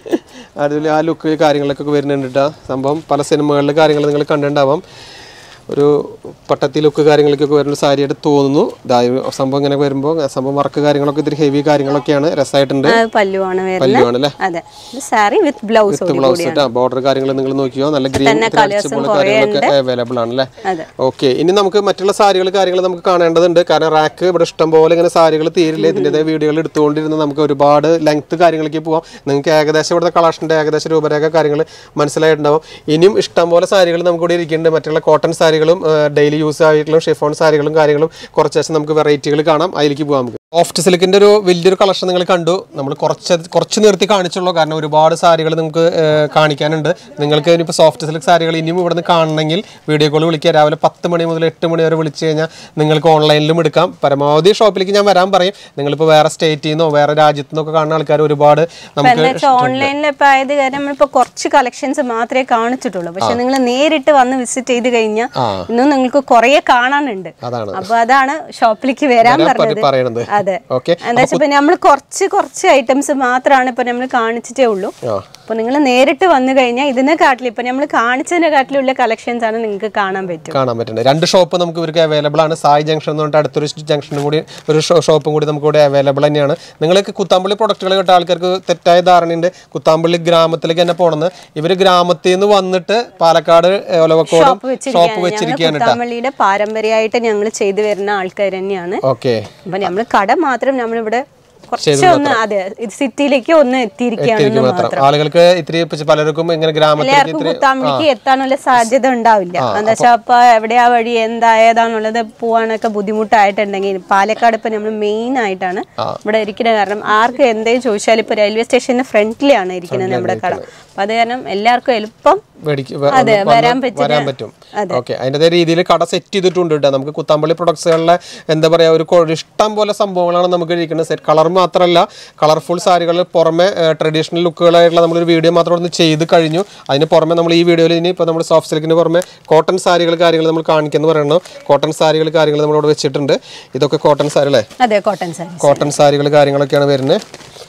അതിൽ ആ ലുക്ക് കാര്യങ്ങളൊക്കെ വരുന്നുണ്ട് കേട്ടോ സംഭവം പല സിനിമകളിലെ കാര്യങ്ങൾ നിങ്ങൾ കണ്ടിട്ടുണ്ടാവാം ഒരു പട്ടത്തി ലുക്ക് കാര്യങ്ങളൊക്കെ വരുന്ന സാരിയായിട്ട് തോന്നുന്നു ഇതാ ഈ സംഭവം ഇങ്ങനെ വരുമ്പോൾ സംഭവം വർക്ക് കാര്യങ്ങളൊക്കെ ഇത്തിരി ഹെവി കാര്യങ്ങളൊക്കെയാണ് രസമായിട്ടുണ്ട് അത് പല്ലുവാണ് വരുന്നത് പല്ലുവാണ് അല്ലേ അതെ സാരി വിത്ത് ബ്ലൗസ് ബ്ലൗസ് ഇട്ടാ ബോർഡർ കാര്യങ്ങൾ നിങ്ങൾ നോക്കിയോ നല്ല ഗ്രീൻ കാര്യങ്ങളൊക്കെ അവൈലബിൾ ആണല്ലേ അതെ. ഓക്കെ ഇനി നമുക്ക് മറ്റുള്ള സാരികൾ കാര്യങ്ങൾ നമുക്ക് കാണേണ്ടതുണ്ട് കാരണം റാക്ക് ഇവിടെ ഇഷ്ടം പോലെ ഇങ്ങനെ സാരികൾ തീരില്ല ഇതിൻ്റെതായ വീഡിയോകൾ എടുത്തുകൊണ്ടിരുന്ന് നമുക്ക് ഒരുപാട് ലെങ്ത് കാര്യങ്ങളിലേക്ക് പോവാം നിങ്ങൾക്ക് ഏകദേശം ഇവിടുത്തെ കളക്ഷൻ്റെ ഏകദേശം രൂപരേഖ കാര്യങ്ങൾ മനസ്സിലായിട്ടുണ്ടാവും ഇനിയും ഇഷ്ടം പോലെ സാരികൾ നമുക്ക് ഇവിടെ ഇരിക്കുന്നുണ്ട് മറ്റുള്ള കോട്ടൺ സാരികളും ഡെയിലി യൂസ് ആയിട്ടുള്ള ഷിഫോൺ സാരികളും കാര്യങ്ങളും കുറച്ച് ദിവസം നമുക്ക് വെറൈറ്റികൾ കാണാം അതിലേക്ക് പോകാം നമുക്ക് സോഫ്റ്റ് സിൽക്കിന്റെ ഒരു വലിയൊരു കളക്ഷൻ നിങ്ങൾ കണ്ടു നമ്മൾ കുറച്ച് കുറച്ച് നിർത്തി കാണിച്ചുള്ളൂ കാരണം ഒരുപാട് സാരികൾ നമുക്ക് ഏഹ്, കാണിക്കാനുണ്ട് നിങ്ങൾക്ക് ഇനിയിപ്പോൾ സോഫ്റ്റ് സിൽക്ക് സാരികൾ ഇനിയും ഇവിടുന്ന് കാണണമെങ്കിൽ വീഡിയോ കോൾ വിളിക്കുക രാവിലെ പത്ത് മണി മുതൽ എട്ട് മണി വരെ വിളിച്ചു കഴിഞ്ഞാൽ നിങ്ങൾക്ക് ഓൺലൈനിലും എടുക്കാം പരമാവധി ഷോപ്പിലേക്ക് ഞാൻ വരാൻ പറയും നിങ്ങളിപ്പോൾ വേറെ സ്റ്റേറ്റിൽ നിന്നോ വേറെ രാജ്യത്തു നിന്നൊക്കെ കാണുന്ന ആൾക്കാർ ഒരുപാട് നമുക്ക് എന്താ വെച്ചാൽ ഓൺലൈനിൽ ഇപ്പൊ ആയത് കാരണം നമ്മളിപ്പോ കുറച്ച് കളക്ഷൻസ് മാത്രമേ കാണിച്ചിട്ടുള്ളൂ പക്ഷെ നിങ്ങൾ നേരിട്ട് വന്ന് വിസിറ്റ് ചെയ്ത് കഴിഞ്ഞാൽ ഇന്നും നിങ്ങൾക്ക് കുറെ കാണാനുണ്ട് അതാണ് അപ്പൊ അതാണ് ഷോപ്പിലേക്ക് വരാൻ പറഞ്ഞത് പറയണത് അതെ ഓക്കെ എന്താ വെച്ചാൽ ഇപ്പൊ നമ്മൾ കുറച്ച് കുറച്ച് ഐറ്റംസ് മാത്രമാണ് ഇപ്പൊ നമ്മൾ കാണിച്ചിട്ടേ ഉള്ളൂ ആ അപ്പൊ നിങ്ങൾ നേരിട്ട് വന്നു കഴിഞ്ഞാൽ ഇതിനെ കാട്ടിലും ഇപ്പൊ നമ്മൾ കാണിച്ചതിനെ കാട്ടിലുള്ള കളക്ഷൻസ് ആണ് നിങ്ങൾക്ക് കാണാൻ പറ്റും കാണാൻ പറ്റുന്നത് രണ്ട് ഷോപ്പ് നമുക്ക് ഇവർക്ക് അവൈലബിൾ ആണ് സായി ജംഗ്ഷൻ എന്ന് പറഞ്ഞിട്ട് അടുത്തൊരു ജംഗ്ഷനും കൂടി ഒരു ഷോ- ഷോപ്പും കൂടി നമുക്ക് ഇവിടെ അവൈലബിൾ തന്നെയാണ് നിങ്ങൾക്ക് കുത്താമ്പള്ളി പ്രൊഡക്റ്റുകൾ കിട്ടുന്ന ആൾക്കാർക്ക് തെറ്റായ ധാരണയുണ്ട് കുത്താമ്പള്ളി ഗ്രാമത്തിലേക്ക് തന്നെ പോണെന്ന് ഇവർ ഗ്രാമത്തിൽ നിന്ന് വന്നിട്ട് പാലക്കാട് ഏ, ഒലവക്കോടും ഷോപ്പ് ഷോപ്പ് വെച്ചിരിക്കുകയാണ് ഞങ്ങൾ വെച്ചിരിക്കുകയാണ് കുത്താമ്പള്ളിയുടെ പാരമ്പര്യമായിട്ട് ഞങ്ങൾ ചെയ്തു വരുന്ന ആൾക്കാർ തന്നെയാണ് ഓക്കെ അപ്പൊ നമ്മൾ കട മാത്രം നമ്മളിവിടെ കുറച്ച് ഒന്ന് അതെ ഇത് സിറ്റിയിലേക്ക് ഒന്ന് എത്തിയിരിക്കുകയാണെന്ന് മാത്രം മാത്രം ആളുകൾക്ക് ഇത്തിരി ഇപ്പൊ പലർക്കും ഇങ്ങനെ ഗ്രാമത്തിലേക്ക് എല്ലാവർക്കും കുത്താമ്പളിക്ക് എത്താനുള്ള സാധ്യത ഉണ്ടാവില്ല എന്താ വെച്ചാൽ അപ്പൊ എവിടെയാ വഴി എന്താ ഏതാന്നുള്ളത് പോവാനൊക്കെ ബുദ്ധിമുട്ടായിട്ടുണ്ടെങ്കിൽ പാലക്കാട് ഇപ്പൊ നമ്മൾ മെയിൻ ആയിട്ടാണ് ഇവിടെ ഇരിക്കുന്നത് കാരണം ആർക്ക് എന്തെങ്കിലും ചോദിച്ചാൽ ഇപ്പൊ റെയിൽവേ സ്റ്റേഷന്റെ ഫ്രണ്ടിലാണ് ഇരിക്കുന്നത് നമ്മുടെ കട അപ്പൊ അത് കാരണം എല്ലാവർക്കും എളുപ്പം മേടിക്ക് വ- അതെ, വന്ന് വരാൻ പറ്റുന്ന- വരാൻ പറ്റും ഓക്കെ അതിൻ്റെ രീതിയിൽ കട സെറ്റ് ചെയ്തിട്ടുണ്ട് കേട്ടോ നമുക്ക് കുത്താമ്പള്ളി പ്രൊഡക്ട്സുകളിലെ എന്താ പറയുക ഒരു കൊ- ഇഷ്ടം പോലെ സംഭവങ്ങളാണ് നമുക്ക് ഇരിക്കുന്നത് സെറ്റ് കളർ മാത്രമല്ല കളർഫുൾ സാരികൾ പുറമെ ട്രഡീഷണൽ ലുക്കുകളായിട്ടുള്ള നമ്മളൊരു വീഡിയോ മാത്രം ഒന്ന് ചെയ്ത് കഴിഞ്ഞു അതിന് പുറമെ നമ്മൾ ഈ വീഡിയോയിൽ ഇനി ഇപ്പോൾ നമ്മൾ സോഫ്റ്റ് സിൽക്കിന് പുറമെ കോട്ടൺ സാരികൾ കാര്യങ്ങൾ നമ്മൾ കാണിക്കുന്നു പറയണം കോട്ടൺ സാരികൾ കാര്യങ്ങൾ നമ്മളിവിടെ വെച്ചിട്ടുണ്ട് ഇതൊക്കെ കോട്ടൺ സാരി അല്ലേ അതെ കോട്ടൺ സാരി കോട്ടൺ സാരികൾ കാര്യങ്ങളൊക്കെയാണ് വരുന്നത്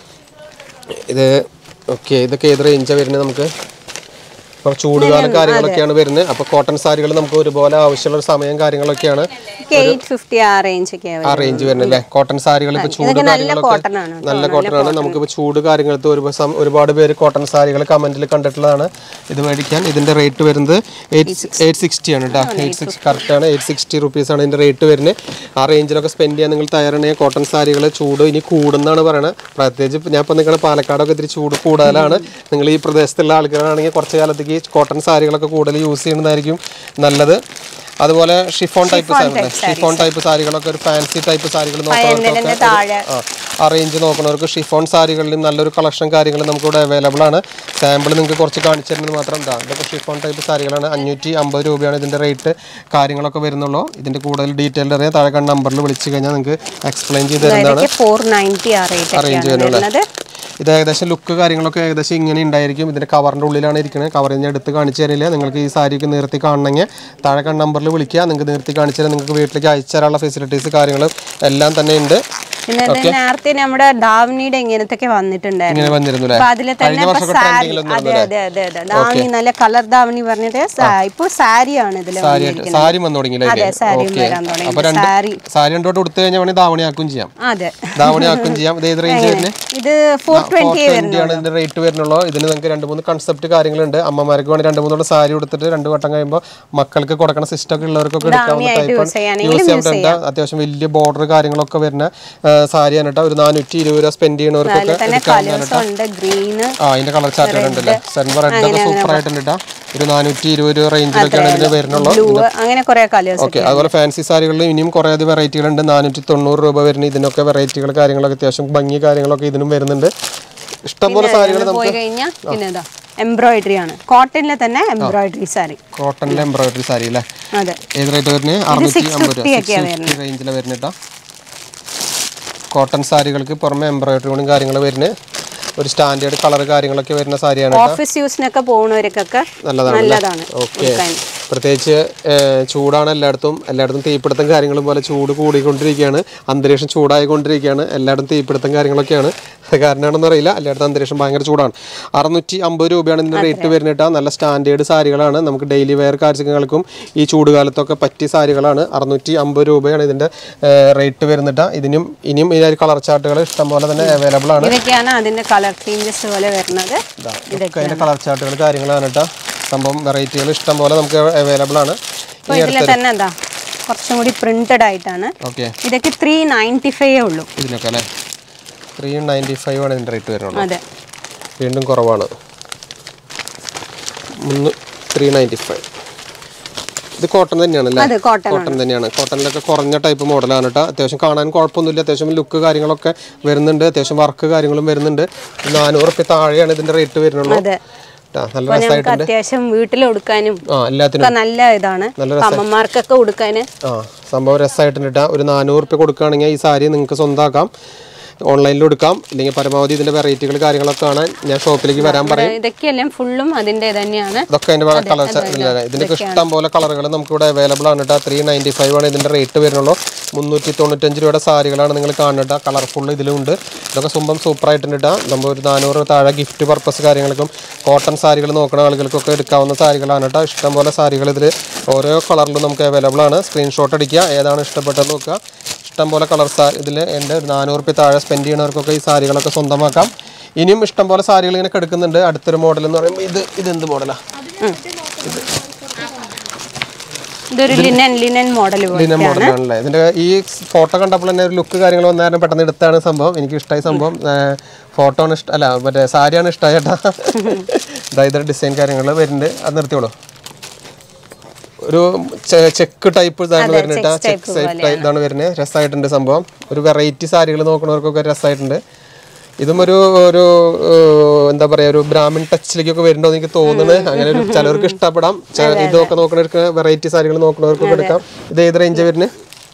ഇത് ഓക്കെ ഇതൊക്കെ ഏത് റേഞ്ചാണ് വരുന്നത് നമുക്ക് ഇപ്പോൾ ചൂടുകാലം കാര്യങ്ങളൊക്കെയാണ് വരുന്നത് അപ്പോൾ കോട്ടൺ സാരികൾ നമുക്ക് ഒരുപോലെ ആവശ്യമുള്ള ഒരു സമയം കാര്യങ്ങളൊക്കെയാണ് എയ്റ്റ് ഫിഫ്റ്റി ആ റേഞ്ച് ഒക്കെ ആ റേഞ്ച് വരുന്നത് അല്ലേ കോട്ടൺ സാരികൾ ഇപ്പോൾ ചൂട് ഇതൊക്കെ നല്ല കാര്യങ്ങളൊക്കെ കോട്ടൺ ആണ് നല്ല കോട്ടൺ ആണ് നമുക്കിപ്പോൾ ചൂട് കാര്യങ്ങൾക്ക് ഒരു സം- ഒരുപാട് പേര് കോട്ടൺ സാരികൾ കമന്റിൽ കണ്ടിട്ടുള്ളതാണ് ഇത് മേടിക്കാൻ ഇതിന്റെ റേറ്റ് വരുന്നത് എയ്റ്റ് സിക്സ്റ്റി ആണ് കേട്ടോ എയ്റ്റ് സിക്സ് കറക്റ്റ് ആണ് എയ്റ്റ് സിക്സ്റ്റി റുപ്പീസ് ആണ് ഇതിന്റെ റേറ്റ് വരുന്നത് ആ റേഞ്ചിലൊക്കെ സ്പെൻഡ് ചെയ്യാൻ നിങ്ങൾ തയ്യാറാണെങ്കിൽ കോട്ടൺ സാരികൾ ചൂട് ഇനി കൂടുന്നാണ് പറയുന്നത് പ്രത്യേകിച്ച് ഇപ്പൊ ഞാൻ ഇപ്പോൾ നിൽക്കുന്ന പാലക്കാടൊക്കെ ഇത്തിരി ചൂട് കൂടുതലാണ് നിങ്ങൾ ഈ പ്രദേശത്തുള്ള ആൾക്കാരാണെങ്കിൽ കുറച്ച് കാലത്തേക്ക് കോട്ടൺ സാരികളൊക്കെ കൂടുതൽ യൂസ് ചെയ്യുന്നതായിരിക്കും നല്ലത് അതുപോലെ ഷിഫോൺ ടൈപ്പ് സാരികൾ ഷിഫോൺ ടൈപ്പ് സാരികളൊക്കെ ഒരു ഫാൻസി ടൈപ്പ് സാരികൾ നോക്കുന്നവർക്കൊക്കെ ഇതിന്റെ താഴെ ആ, ആ റേഞ്ച് നോക്കുന്നവർക്ക് ഷിഫോൺ സാരികളിലും നല്ലൊരു കളക്ഷൻ കാര്യങ്ങൾ നമുക്ക് ഇവിടെ അവൈലബിൾ ആണ് സാമ്പിൾ നിങ്ങൾക്ക് കുറച്ച് കാണിച്ചു തരുന്നത് മാത്രം എന്താ ഇതൊക്കെ ഷിഫോൺ ടൈപ്പ് സാരികളാണ് അഞ്ഞൂറ്റി അമ്പത് രൂപയാണ് ഇതിൻ്റെ റേറ്റ് കാര്യങ്ങളൊക്കെ വരുന്നുള്ളൂ ഇതിൻ്റെ കൂടുതൽ ഡീറ്റെയിൽ അറിയാൻ താഴെ കണ്ട നമ്പറിൽ വിളിച്ചു കഴിഞ്ഞാൽ നിങ്ങൾക്ക് എക്സ്പ്ലെയിൻ ചെയ്ത് തരുന്നതാണ് ഇതൊക്കെ ഫോർ നയൻറ്റി ആ റേറ്റ് ഒക്കെയാണ് വരുന്നത് ഇത് ഏകദേശം ലുക്ക് കാര്യങ്ങളൊക്കെ ഏകദേശം ഇങ്ങനെ ഉണ്ടായിരിക്കും ഇതിൻ്റെ കവറിൻ്റെ ഉള്ളിലാണ് ഇരിക്കുന്നത് കവറിൽ ഞാൻ എടുത്ത് കാണിച്ചു തരില്ല നിങ്ങൾക്ക് ഈ സാരിക്ക് നിർത്തി കാണണമെങ്കിൽ താഴെ കണ്ട നമ്പറിൽ വിളിക്കുക നിങ്ങൾക്ക് നിർത്തി കാണിച്ചു തരാം നിങ്ങൾക്ക് വീട്ടിലേക്ക് അയച്ചു തരാനുള്ള ഫെസിലിറ്റീസ് കാര്യങ്ങൾ എല്ലാം തന്നെ ഉണ്ട് പിന്നെ ഇത് നേരത്തെ നമ്മുടെ ധാവണിയുടെ ഇങ്ങനത്തെ വന്നിട്ടുണ്ടായിരുന്നു ഇങ്ങനെ വന്നിരുന്നു അല്ലേ അപ്പൊ അതില് തന്നെ കഴിഞ്ഞ ഇപ്പൊ വർഷമൊക്കെ സാരി ട്രെൻഡിങ്ങിൽ അതെ അതെ അതെ അതെ ധാവണി നല്ല കളർ ധാവണി പറഞ്ഞിട്ട് സാ- ഇപ്പൊ സാരിയാണ് ഇതില് സാരി സാരി വന്നു തുടങ്ങിയില്ലേ അതെ സാരിയും ഓക്കെ വരാൻ അപ്പൊ തുടങ്ങി രണ്ട് സാരി സാരി രണ്ടോട്ട് കൊടുത്തു കഴിഞ്ഞാൽ വേണമെങ്കിൽ ധാവണിയാക്കും ചെയ്യാം അതെ ധാവണിയാക്കും ചെയ്യാം ഇത് ഏത് റേഞ്ച് വരുന്നത് ഇത് ഫോർ ട്വന്റി ട്വന്റി ആണ് ഇതിന്റെ റേറ്റ് വരുന്നുള്ളൂ ഇതിന് നിങ്ങൾക്ക് രണ്ട് മൂന്ന് കൺസെപ്റ്റ് കാര്യങ്ങളുണ്ട് അമ്മമാർക്ക് വേണ്ടി രണ്ട് മൂന്നോളം സാരി കൊടുത്തിട്ട് രണ്ട് വട്ടം കഴിയുമ്പോൾ മക്കൾക്ക് കൊടുക്കണ സിസ്റ്റം ഒക്കെ ഉള്ളവർക്കൊക്കെ എടുക്കാവുന്ന ധാവണിയായിട്ട് ടൈപ്പ് യൂസ് ചെയ്യാനെങ്കിലും യൂസ് ചെയ്യാൻ പറ്റുന്ന അത്യാവശ്യം വലിയ ബോർഡർ കാര്യങ്ങളൊക്കെ വരുന്ന സാരിയാണ് കേട്ടോ ഒരു നാനൂറ്റി ഇരുപത് രൂപ സ്പെൻഡ് ചെയ്യണവർക്കൊക്കെ തന്നെ കളേഴ്സ് ഉണ്ട് ഗ്രീന് ആ അതിന്റെ കളർ ചാർട്ടുകൾ ഉണ്ടല്ലേ സെൻവർ റെഡ് ഒക്കെ സൂപ്പർ ആയിട്ടുണ്ട് കേട്ടോ ഒരു നാനൂറ്റി ഇരുപത് രൂപ റേഞ്ചിലൊക്കെയാണ് ഇതിന് വരുന്നുള്ളൂ ബ്ലൂ അങ്ങനെ കുറെ കളേഴ്സ് ഓക്കെ അതുപോലെ ഫാൻസി സാരികളിൽ ഇനിയും കുറേ അധികം വെറൈറ്റികളുണ്ട് നാനൂറ്റി തൊണ്ണൂറ് രൂപ വരുന്ന ഇതിനൊക്കെ വെറൈറ്റികൾ കാര്യങ്ങളൊക്കെ അത്യാവശ്യം ഭംഗി കാര്യങ്ങളൊക്കെ ഇതിനും വരുന്നുണ്ട് ഇഷ്ടംപോലെ സാരികൾ നമുക്ക് പോയി കഴിഞ്ഞാൽ പിന്നെ ഇതാ എംബ്രോയിഡറി ആണ് കോട്ടണിലെ തന്നെ എംബ്രോയിഡറി സാരി കോട്ടണിലെ എംബ്രോയിഡറി സാരി അല്ലേ അതെ ഏത് റേറ്റ് വരുന്നത് അറുന്നൂറ്റി അമ്പത് രൂപ 650 ഒക്കെയാ സിക്സ് ഫിഫ്റ്റി റേഞ്ചിൽ വരുന്നിട്ടാ കോട്ടൺ സാരികൾക്ക് പുറമെ എംബ്രോയിഡറി കാര്യങ്ങൾ വരുന്നത് ഒരു സ്റ്റാൻഡേർഡ് കളർ കാര്യങ്ങളൊക്കെ വരുന്ന സാരിയാണ് കേട്ടോ ഓഫീസ് യൂസിനൊക്കെ പോകുന്നവർക്കൊക്കെ നല്ലതാണ് നല്ലതാണ് ഓക്കെ പ്രത്യേകിച്ച് ഏഹ്, ചൂടാണ് എല്ലായിടത്തും എല്ലായിടത്തും തീപിടുത്തം കാര്യങ്ങളും പോലെ ചൂട് കൂടിക്കൊണ്ടിരിക്കുകയാണ് അന്തരീക്ഷം ചൂടായിക്കൊണ്ടിരിക്കുകയാണ് എല്ലായിടത്തും തീപിടുത്തം കാര്യങ്ങളൊക്കെയാണ് അത് കാരണമാണെന്ന് അറിയില്ല എല്ലായിടത്തും അന്തരീക്ഷം ഭയങ്കര ചൂടാണ് അറുന്നൂറ്റി അമ്പത് രൂപയാണ് ഇതിൻ്റെ റേറ്റ് വരുന്നിട്ട് നല്ല സ്റ്റാൻഡേർഡ് സാരികളാണ് നമുക്ക് ഡെയിലി വെയർ കാര്യങ്ങൾക്കും ഈ ചൂടുകാലത്തൊക്കെ പറ്റിയ സാരികളാണ് അറുന്നൂറ്റി അമ്പത് രൂപയാണ് ഇതിൻ്റെ റേറ്റ് വരുന്നിട്ട് ഇതിനും ഇനിയും ഈ കളർ ചാർട്ടുകൾ ഇഷ്ടംപോലെ തന്നെ അവൈലബിൾ ആണ് ഇതൊക്കെയാണ് അതിന്റെ കളർ ചേഞ്ചസ് പോലെ വരുന്നത് ഇതൊക്കെ അതിൻ്റെ കളർ ചാർട്ടുകൾ കാര്യങ്ങളാണ് കേട്ടോ സംഭവം വെറൈറ്റികൾ ഇഷ്ടം പോലെ നമുക്ക് അവൈലബിൾ ആണ് അപ്പൊ ഇതിൽ തന്നെ എന്താ കുറച്ചും കൂടി പ്രിന്റഡ് ആയിട്ടാണ് ഓക്കെ ഇതൊക്കെ ത്രീ നയൻറ്റി ഫൈവ് ഉള്ളൂ ഇതിനൊക്കെ അല്ലേ ത്രീ നയൻറ്റി ഫൈവ് ആണ് ഇതിൻ്റെ റേറ്റ് വരുന്നുള്ളൂ അതെ വീണ്ടും കുറവാണ് മുന്ന് ത്രീ നയൻറ്റി ഫൈവ് ഇത് കോട്ടൺ തന്നെയാണ് അല്ലേ അത് കോട്ടൺ കോട്ടൺ തന്നെയാണ് കോട്ടണിലൊക്കെ കുറഞ്ഞ ടൈപ്പ് മോഡലാണ് കേട്ടോ അത്യാവശ്യം കാണാൻ കുഴപ്പമൊന്നുമില്ല അത്യാവശ്യം ലുക്ക് കാര്യങ്ങളൊക്കെ വരുന്നുണ്ട് അത്യാവശ്യം വർക്ക് കാര്യങ്ങളും വരുന്നുണ്ട് നാനൂറ് റുപ്യ താഴെയാണ് ഇതിൻ്റെ റേറ്റ് വരുന്നുള്ളൂ അതെ ട്ടാ, നല്ല അപ്പൊ രസമായിട്ട് നമുക്ക് അത്യാവശ്യം വീട്ടിൽ കൊടുക്കാനും ആ എല്ലാത്തിനും ഒക്കെ നല്ല ഇതാണ് അമ്മമാർക്കൊക്കെ കൊടുക്കാന് ആ സംഭവം രസമായിട്ടുണ്ട് ട്ടാ. ഒരു നാനൂറ് റുപ്യ കൊടുക്കുകയാണെങ്കിൽ ഈ സാരി നിങ്ങൾക്ക് സ്വന്തമാക്കാം ഓൺലൈനിൽ എടുക്കാം ഇല്ലെങ്കിൽ പരമാവധി ഇതിൻ്റെ വെറൈറ്റികൾ കാര്യങ്ങളൊക്കെ കാണാൻ ഞാൻ ഷോപ്പിലേക്ക് വരാൻ പറയും ഇതൊക്കെയെല്ലാം ഫുള്ളും അതിന്റെ തന്നെയാണ് ഇതൊക്കെ അതിന്റെ കളേഴ്സ് ഇതിന്റെ ഇഷ്ടം പോലെ കളറുകൾ നമുക്ക് ഇവിടെ അവൈലബിൾ ആണ് കേട്ടോ ത്രീ നയൻറ്റി ഫൈവ് ആണ് ഇതിന്റെ റേറ്റ് വരുന്നുള്ളൂ മുന്നൂറ്റി തൊണ്ണൂറ്റഞ്ച് രൂപയുടെ സാരികളാണ് നിങ്ങൾ കാണുന്നത് കളർഫുൾ ഇതിലുണ്ട് ഇതൊക്കെ സുമ്പം സൂപ്പർ ആയിട്ടുണ്ട് കേട്ടോ നമ്മൾ ഒരു നാനൂറ് താഴെ ഗിഫ്റ്റ് പർപ്പസ് കാര്യങ്ങൾക്കും കോട്ടൺ സാരികൾ നോക്കുന്ന ആളുകൾക്കൊക്കെ എടുക്കാവുന്ന സാരികളാണ് കേട്ടോ ഇഷ്ടം പോലെ സാരികൾ ഇതിൽ ഓരോ കളറിലും നമുക്ക് അവൈലബിൾ ആണ് സ്ക്രീൻഷോട്ട് അടിക്കുക ഏതാണ് ഇഷ്ടപ്പെട്ടത് നോക്കുക ഇഷ്ടം പോലെ കളർ സാരി ഇതിൽ എൻ്റെ ഒരു നാനൂറ് റുപ്യ താഴെ സ്പെൻഡ് ചെയ്യണവർക്കൊക്കെ ഈ സാരികളൊക്കെ സ്വന്തമാക്കാം ഇനിയും ഇഷ്ടം പോലെ സാരികൾ ഇങ്ങനെ കിടക്കുന്നുണ്ട് അടുത്തൊരു മോഡൽ എന്ന് പറയുമ്പോൾ ഇത് ഇത് എന്ത് മോഡലാണ് ഇതൊരു ലിനൻ ലിനൻ മോഡൽ ലിനൻ മോഡലാണല്ലേ ഇതിന്റെ ഈ ഫോട്ടോ കണ്ടപ്പോൾ തന്നെ ഒരു ലുക്ക് കാര്യങ്ങൾ വന്നാലും പെട്ടെന്ന് എടുത്താണ് സംഭവം എനിക്ക് ഇഷ്ടമായ സംഭവം ഫോട്ടോ ആണ് ഇഷ്ടം അല്ല മറ്റേ സാരിയാണ് ഇഷ്ടമായ ചേട്ടാ ഇതായത് ഡിസൈൻ കാര്യങ്ങൾ വരുന്നുണ്ട് അത് നിർത്തിയോളൂ ഒരു ചെക്ക് ടൈപ്പ് ഇതാണ് വരുന്നത് കേട്ടോ ചെക്ക് ടൈപ്പ് ഇതാണ് വരുന്നത് രസമായിട്ടുണ്ട് സംഭവം ഒരു വെറൈറ്റി സാരികൾ നോക്കുന്നവർക്കൊക്കെ രസമായിട്ടുണ്ട് ഇതും ഒരു ഒരു ഏഹ്, എന്താ പറയാ ഒരു ബ്രാഹ്മിൺ ടച്ചിലേക്കൊക്കെ വരുന്നുണ്ടോ എന്ന് എനിക്ക് തോന്നുന്നത് അങ്ങനെ ഒരു ചിലർക്ക് ഇഷ്ടപ്പെടാം ചെ- ഇതൊക്കെ നോക്കുന്നവർക്ക് വെറൈറ്റി സാരികൾ നോക്കുന്നവർക്കൊക്കെ എടുക്കാം ഇത് ഏത് റേഞ്ച് വരുന്നത്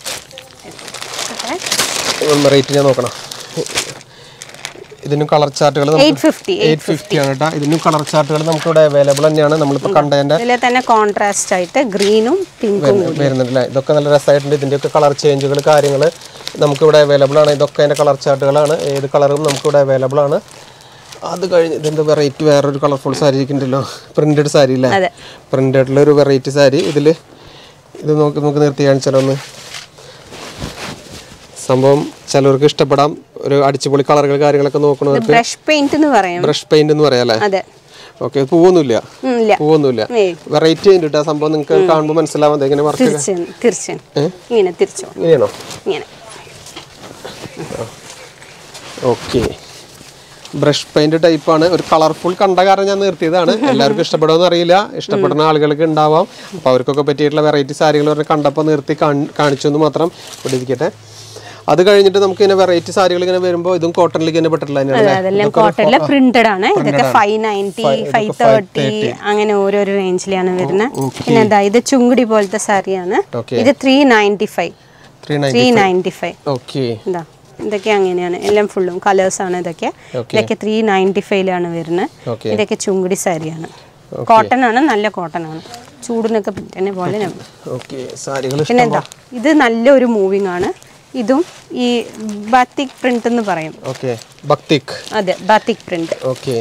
റേറ്റ് ഞാൻ നോക്കണം ഇതിനും കളർ ചാർട്ടുകൾ എയ്റ്റ് ഫിഫ്റ്റി എയ്റ്റ് ഫിഫ്റ്റി ആണ് കേട്ടോ ഇതിനും കളർ ചാർട്ടുകൾ നമുക്ക് ഇവിടെ അവൈലബിൾ തന്നെയാണ് നമ്മളിപ്പോൾ കണ്ടതിന്റെ ഇതിൽ തന്നെ കോൺട്രാസ്റ്റ് ആയിട്ട് ഗ്രീനും പിങ്കും വരുന്നുണ്ടല്ലേ ഇതൊക്കെ നല്ല രസമായിട്ടുണ്ട് ഇതിൻ്റെയൊക്കെ കളർ ചേഞ്ചുകൾ കാര്യങ്ങൾ നമുക്കിവിടെ അവൈലബിൾ ആണ് ഇതൊക്കെ അതിൻ്റെ കളർ ചാർട്ടുകളാണ് ഏത് കളറും നമുക്കിവിടെ അവൈലബിൾ ആണ് അത് കഴിഞ്ഞ് ഇതിൻ്റെ വെറൈറ്റി വേറൊരു കളർഫുൾ സാരി ഇരിക്കുന്നുണ്ടല്ലോ പ്രിൻറ്റഡ് സാരി അല്ലേ അതെ പ്രിൻറ്റഡിലെ ഒരു വെറൈറ്റി സാരി ഇതിൽ ഇത് നോക്കി നമുക്ക് നിർത്തി കാണിച്ചാലോ ഒന്ന് സംഭവം ചിലവർക്ക് ഇഷ്ടപ്പെടാം ഒരു അടിച്ചുപൊളി കളറുകൾ കാര്യങ്ങളൊക്കെ നോക്കണവർക്ക് ബ്രഷ് പെയിന്റ് എന്ന് പറയും ബ്രഷ് പെയിന്റ് എന്ന് പറയാം അല്ലേ അതെ ഓക്കെ പൂവൊന്നുമില്ല ഉം, ഇല്ല പൂവൊന്നുമില്ല ഏയ് വെറൈറ്റി ഉണ്ട് കേട്ടോ ആ സംഭവം നിങ്ങൾക്ക് കാണുമ്പോൾ മനസ്സിലാവാൻ എങ്ങനെ വർക്ക് തിരിച്ചു തിരിച്ചു ഇങ്ങനെ തിരിച്ചോ ഇങ്ങനെയാണോ ഇങ്ങനെ ഓക്കെ ബ്രഷ് പെയിന്റ് ടൈപ്പാണ് ഒരു കളർഫുൾ കണ്ട കാരണം ഞാൻ നിർത്തിയതാണ് എല്ലാവർക്കും ഇഷ്ടപ്പെടുമെന്ന് അറിയില്ല ഇഷ്ടപ്പെടുന്ന ആളുകൾക്ക് ഉണ്ടാവാം അപ്പോൾ അവർക്കൊക്കെ പറ്റിയിട്ടുള്ള വെറൈറ്റി സാരികൾ പറഞ്ഞ് കണ്ടപ്പോൾ നിർത്തി കാണി- കാണിച്ചു എന്ന് മാത്രം ഇവിടെ ഇരിക്കട്ടെ അത് കഴിഞ്ഞിട്ട് നമുക്ക് ഇങ്ങനെ വെറൈറ്റി സാരികൾ ഇങ്ങനെ വരുമ്പോൾ ഇതും കോട്ടണിലേക്ക് തന്നെ പെട്ടിട്ടുള്ള തന്നെയാണ് അതെ അതെല്ലാം കോട്ടണില് പ്രിന്റഡ് ആണ് ഇതൊക്കെ ഫൈവ് നയൻറ്റി ഫൈവ് തേർട്ടി അങ്ങനെ ഓരോരോ റേഞ്ചിലാണ് വരുന്നത് പിന്നെ എന്താ ഇത് ചുങ്കുടി പോലത്തെ സാരിയാണ് ഓക്കെ ഇത് three ninety five three nine three ninety five okay എന്താ ഇതൊക്കെ അങ്ങനെയാണ് എല്ലാം ഫുള്ളും കളേഴ്സ് ആണ് ഇതൊക്കെ Okay. ഇതൊക്കെ ത്രീ നയൻറ്റി ഫൈവിലാണ് വരുന്നത് ഓക്കെ ഇതൊക്കെ ചുങ്കുടി സാരിയാണ് കോട്ടൺ ആണ് നല്ല കോട്ടൺ ആണ് ചൂടിനൊക്കെ പറ്റുന്ന പോലെ നമുക്ക് ഓക്കെ സാരികൾ പിന്നെ എന്താ ഇത് നല്ലൊരു മൂവിങ് ആണ് ഇതും ഈ ബാത്തിക് പ്രിന്റ് എന്ന് പറയും ഓക്കെ ഭക്തിക് അതെ ബാത്തിക് പ്രിന്റ് ഓക്കെ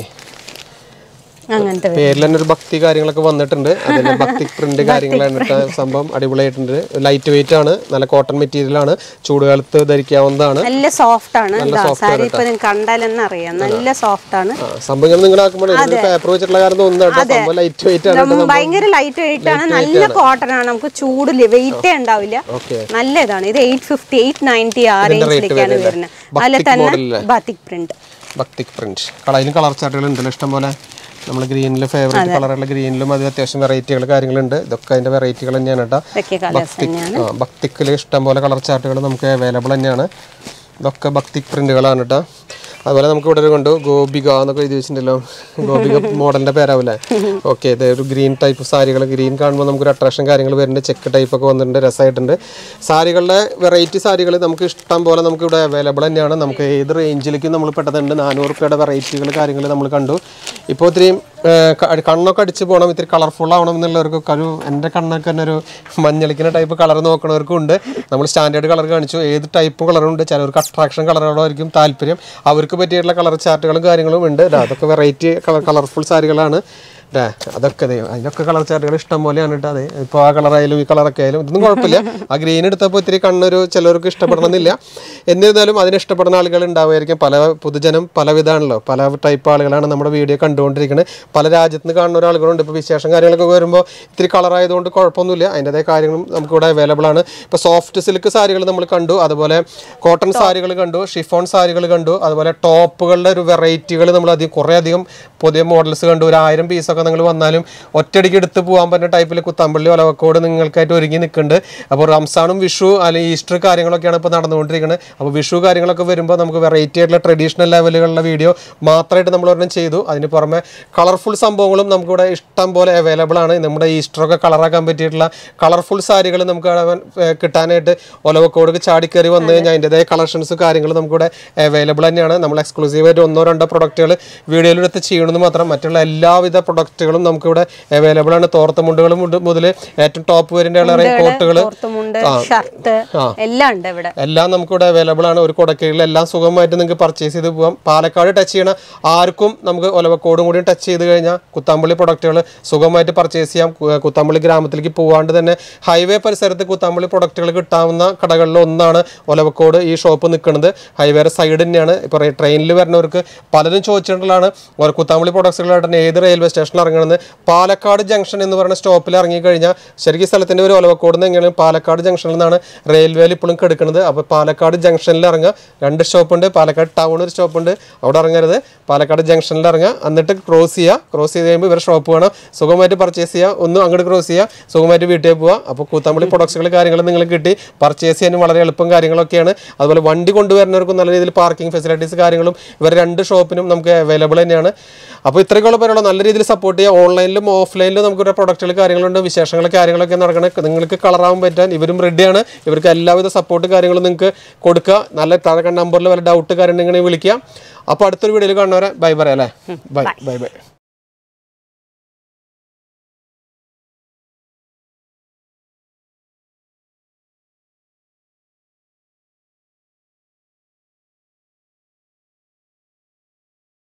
അങ്ങനത്തെ വരും. പേരിൽ തന്നെ ഒരു ഭക്തി കാര്യങ്ങളൊക്കെ വന്നിട്ടുണ്ട് അതിന്റെ ഭക്തി പ്രിന്റ് കാര്യങ്ങളാണ് ഇട്ട സംഭവം അടിപൊളിയായിട്ടുണ്ട് ലൈറ്റ് വെയിറ്റ് ആണ് നല്ല കോട്ടൺ മെറ്റീരിയൽ ആണ് ചൂടുകാലത്ത് ധരിക്കാവുന്നതാണ് നല്ല സോഫ്റ്റ് ആണ് എന്താ സാരി ഇപ്പൊ നിങ്ങൾക്ക് കണ്ടാലെന്ന് അറിയാം നല്ല സോഫ്റ്റ് ആണ് ആ, സംഭവം ഞാൻ നിങ്ങൾ ആക്കുമ്പോൾ പേപ്പർ വെച്ചിട്ടുള്ള കാര്യം തോന്നുന്നുണ്ട് സംഭവം ലൈറ്റ് വെയിറ്റ് ആണ് ഉം, ഭയങ്കര ലൈറ്റ് വെയിറ്റ് ആണ് നല്ല കോട്ടൺ ആണ് നമുക്ക് ചൂട് വെയിറ്റേ ഉണ്ടാവില്ല ഓക്കെ നല്ല ഇതാണ് ഇത് എയ്റ്റ് ഫിഫ്റ്റി എയ്റ്റ് നയൻറ്റി ആ റേഞ്ചിലേക്കാണ് വരുന്നത് അതിൽ തന്നെ ബാത്തിക് പ്രിന്റ് ഭക്തിക് പ്രിന്റ് കളയിലും കളർ ചാർട്ടുകൾ ഉണ്ടല്ലോ ഇഷ്ടം പോലെ നമ്മൾ ഗ്രീനിൽ ഫേവറേറ്റ് കളറുള്ള ഗ്രീനിലും അത് അത്യാവശ്യം വെറൈറ്റികൾ കാര്യങ്ങളുണ്ട് ഇതൊക്കെ അതിന്റെ വെറൈറ്റികൾ തന്നെയാണ് കേട്ടോ ഇതൊക്കെ കളേഴ്സ് തന്നെയാണ് ആ ഭക്തിക്കിൽ ഇഷ്ടം പോലെ കളർ ചാർട്ടുകൾ നമുക്ക് അവൈലബിൾ തന്നെയാണ് ഇതൊക്കെ ഭക്തിക് പ്രിന്റുകളാണ് കേട്ടോ അതുപോലെ നമുക്ക് ഇവിടെ ഒരു കണ്ടു ഗോപിക എന്നൊക്കെ എഴുതി വെച്ചിട്ടുണ്ടല്ലോ ഗോപിക മോഡലിന്റെ പേരാവില്ലേ ഓക്കെ ഇത് ഒരു ഗ്രീൻ ടൈപ്പ് സാരികൾ ഗ്രീൻ കാണുമ്പോൾ നമുക്കൊരു അട്രാക്ഷൻ കാര്യങ്ങൾ വരുന്നുണ്ട് ചെക്ക് ടൈപ്പ് ഒക്കെ വന്നിട്ടുണ്ട് രസമായിട്ടുണ്ട് സാരികളുടെ വെറൈറ്റി സാരികൾ നമുക്ക് ഇഷ്ടം പോലെ നമുക്ക് ഇവിടെ അവൈലബിൾ തന്നെയാണ് നമുക്ക് ഏത് റേഞ്ചിലേക്കും നമ്മൾ പെട്ടതുണ്ട് നാനൂറ് രൂപയുടെ വെറൈറ്റികൾ കാര്യങ്ങൾ നമ്മൾ കണ്ടു ഇപ്പോൾ ഇത്രയും ഏഹ്, ക- കണ്ണൊക്കെ അടിച്ച് പോകണം ഇത്തിരി കളർഫുൾ ആവണം എന്നുള്ളവർക്കൊക്കെ ഒരു എൻ്റെ കണ്ണൊക്കെ തന്നെ ഒരു മഞ്ഞളിക്കുന്ന ടൈപ്പ് കളർ നോക്കണവർക്കും ഉണ്ട് നമ്മൾ സ്റ്റാൻഡേർഡ് കളർ കാണിച്ചു ഏത് ടൈപ്പ് കളറുണ്ട് ചിലവർക്ക് അട്രാക്ഷൻ കളറുകളായിരിക്കും താല്പര്യം അവർക്ക് പറ്റിയിട്ടുള്ള കളർ ചാർട്ടുകളും കാര്യങ്ങളും ഉണ്ട് ദാ അതൊക്കെ വെറൈറ്റി കളർ കളർഫുൾ സാരികളാണ് ദാ അതൊക്കെ ദേ അതിനൊക്കെ കളർ ചാർട്ടുകൾ ഇഷ്ടം പോലെയാണ് കേട്ടോ അതെ ഇപ്പോൾ ആ കളറായാലും ഈ കളറൊക്കെ ആയാലും ഇതൊന്നും കുഴപ്പമില്ല ആ ഗ്രീൻ എടുത്തപ്പോൾ ഇത്തിരി കണ്ണൊരു ചിലവർക്ക് ഇഷ്ടപ്പെടണമെന്നില്ല എന്നിരുന്നാലും അതിന് ഇഷ്ടപ്പെടുന്ന ആളുകൾ ഉണ്ടാവുമായിരിക്കും പല പൊതുജനം പല വിധമാണല്ലോ പല ടൈപ്പ് ആളുകളാണ് നമ്മുടെ വീഡിയോ കണ്ടുകൊണ്ടിരിക്കുന്നത് പല രാജ്യത്ത് നിന്ന് കാണുന്ന ഒരാളുകളുണ്ട് ഇപ്പോൾ വിശേഷം കാര്യങ്ങളൊക്കെ വരുമ്പോൾ ഇത്തിരി കളറായതുകൊണ്ട് കുഴപ്പമൊന്നുമില്ല അതിൻ്റെതായ കാര്യങ്ങളും നമുക്കിവിടെ അവൈലബിൾ ആണ് ഇപ്പോൾ സോഫ്റ്റ് സിൽക്ക് സാരികൾ നമ്മൾ കണ്ടു അതുപോലെ കോട്ടൺ സാരികൾ കണ്ടു ഷിഫോൺ സാരികൾ കണ്ടു അതുപോലെ ടോപ്പുകളുടെ ഒരു വെറൈറ്റികൾ നമ്മൾ അധികം കുറേ അധികം പുതിയ മോഡൽസ് കണ്ടു ഒരു ആയിരം പീസൊക്കെ നിങ്ങൾ വന്നാലും ഒറ്റയടിക്ക് എടുത്ത് പോകാൻ പറ്റുന്ന ടൈപ്പിൽ കുത്തമ്പള്ളി ഒലവക്കോട് നിങ്ങൾക്കായിട്ട് ഒരുങ്ങി നിൽക്കുന്നുണ്ട് അപ്പോൾ റംസാനും വിഷു അല്ലെങ്കിൽ ഈസ്റ്റർ കാര്യങ്ങളൊക്കെയാണ് ഇപ്പോൾ നടന്നുകൊണ്ടിരിക്കുന്നത് അപ്പോൾ വിഷു കാര്യങ്ങളൊക്കെ വരുമ്പോൾ നമുക്ക് വെറൈറ്റി ആയിട്ടുള്ള ട്രഡീഷണൽ ലെവലുകളുള്ള വീഡിയോ മാത്രമായിട്ട് നമ്മൾ ഒരെണ്ണം ചെയ്തു അതിന് പുറമെ കളർഫുൾ സംഭവങ്ങളും നമുക്കിവിടെ ഇഷ്ടം പോലെ അവൈലബിൾ ആണ് നമ്മുടെ ഈസ്റ്ററൊക്കെ കളറാക്കാൻ പറ്റിയിട്ടുള്ള കളർഫുൾ സാരികൾ നമുക്ക് അവിടെ, ഏർ, കിട്ടാനായിട്ട് ഒലവക്കോട് ചാടിക്കയറി വന്നു കഴിഞ്ഞാൽ അതിൻ്റെതായ കളക്ഷൻസ് കാര്യങ്ങൾ നമുക്കിവിടെ അവൈലബിൾ തന്നെയാണ് നമ്മൾ എക്സ്ക്ലൂസീവായിട്ട് ഒന്നോ രണ്ടോ പ്രൊഡക്റ്റുകൾ വീഡിയോയിലെടുത്ത് ചെയ്യണമെന്ന് മാത്രം മറ്റുള്ള എല്ലാവിധ പ്രൊഡക്റ്റുകളും നമുക്കിവിടെ അവൈലബിൾ ആണ് തോർത്ത മുണ്ടുകളും മുതൽ ഏറ്റവും ടോപ്പ് വേരിൻ്റെ കോട്ടുകൾ തോർത്തുമുണ്ട് ഷർട്ട് എല്ലാം ഉണ്ട് ഇവിടെ എല്ലാം നമുക്കിവിടെ അവൈലബിൾ ആണ് ഒരു കുടക്കീഴിൽ എല്ലാം സുഖമായിട്ട് നിങ്ങൾക്ക് പർച്ചേസ് ചെയ്ത് പോകാം പാലക്കാട് ടച്ച് ചെയ്യണ ആർക്കും നമുക്ക് ഒലവക്കോടും കൂടി ടച്ച് ചെയ്ത് കഴിഞ്ഞാൽ കുത്താമ്പള്ളി പ്രൊഡക്റ്റുകൾ സുഖമായിട്ട് പർച്ചേസ് ചെയ്യാം കു- കുത്താമ്പള്ളി ഗ്രാമത്തിലേക്ക് പോകാണ്ട് തന്നെ ഹൈവേ പരിസരത്ത് കുത്താമ്പള്ളി പ്രൊഡക്റ്റുകൾ കിട്ടാവുന്ന കടകളിൽ ഒന്നാണ് ഒലവക്കോട് ഈ ഷോപ്പ് നിൽക്കുന്നത് ഹൈവേയുടെ സൈഡ് തന്നെയാണ് ഇപ്പോൾ ട്രെയിനിൽ വരുന്നവർക്ക് പലരും ചോദിച്ചിട്ടുള്ളതാണ് ഒരു കുത്താമ്പള്ളി പ്രൊഡക്ട്സുകളായിട്ട് തന്നെ ഏത് റെയിൽവേ സ്റ്റേഷനിൽ ഇറങ്ങുന്നത് പാലക്കാട് ജംഗ്ഷൻ എന്ന് പറയുന്ന സ്റ്റോപ്പിൽ ഇറങ്ങിക്കഴിഞ്ഞാൽ ശരിക്കും സ്ഥലത്തിൻ്റെ ഒരു ഒലവക്കോട് നിന്ന് എങ്ങനെയാണ് പാലക്കാട് ജംഗ്ഷനിൽ നിന്നാണ് റെയിൽവേയിൽ ഇപ്പോഴും കിടക്കുന്നത് അപ്പോൾ പാലക്കാട് ജംഗ്ഷനിൽ ഇറങ്ങുക രണ്ട് സ്റ്റോപ്പുണ്ട് പാലക്കാട് ടൗൺ ഒരു സ്റ്റോപ്പുണ്ട് അവിടെ ഇറങ്ങരുത് പാലക്കാട് ജംഗ്ഷനിൽ ഇറങ്ങുക എന്നിട്ട് ക്രോസ് ചെയ്യുക ക്രോസ് ചെയ്ത് കഴിയുമ്പോൾ ഇവരെ ഷോപ്പ് വേണം സുഖമായിട്ട് പർച്ചേസ് ചെയ്യുക ഒന്നും അങ്ങോട്ട് ക്രോസ് ചെയ്യുക സുഖമായിട്ട് വീട്ടിൽ പോവുക അപ്പോൾ കൂത്താമ്പള്ളി പ്രൊഡക്ട്സുകൾ കാര്യങ്ങൾ നിങ്ങൾക്ക് കിട്ടി പർച്ചേസ് ചെയ്യാനും വളരെ എളുപ്പം കാര്യങ്ങളൊക്കെയാണ് അതുപോലെ വണ്ടി കൊണ്ടുവരുന്നവർക്കും നല്ല രീതിയിൽ പാർക്കിംഗ് ഫെസിലിറ്റീസ് കാര്യങ്ങളും ഇവർ രണ്ട് ഷോപ്പിനും നമുക്ക് അവൈലബിൾ തന്നെയാണ് അപ്പോൾ ഇത്രയ്ക്കുള്ള പേരുള്ള നല്ല രീതിയിൽ സപ്പോർട്ട് ചെയ്യുക ഓൺലൈനിലും ഓഫ്ലൈനിലും നമുക്ക് ഇവിടെ പ്രൊഡക്റ്റുകൾ കാര്യങ്ങളുണ്ട് വിശേഷങ്ങൾ കാര്യങ്ങളൊക്കെ നടക്കണേ നിങ്ങൾക്ക് കളറാവാൻ പറ്റാൻ ഇവരും റെഡിയാണ് ഇവർക്ക് എല്ലാവിധ സപ്പോർട്ട് കാര്യങ്ങളും നിങ്ങൾക്ക് കൊടുക്കുക നല്ല താഴെ നമ്പറിൽ വല്ല ഡൗട്ട് കാര്യം ഉണ്ടെങ്കിൽ വിളിക്കുക അപ്പോൾ അടുത്തൊരു വീഡിയോയിൽ കാണുന്നവരെ ബൈ പറയാം അല്ലേ ബൈ ബൈ ബൈ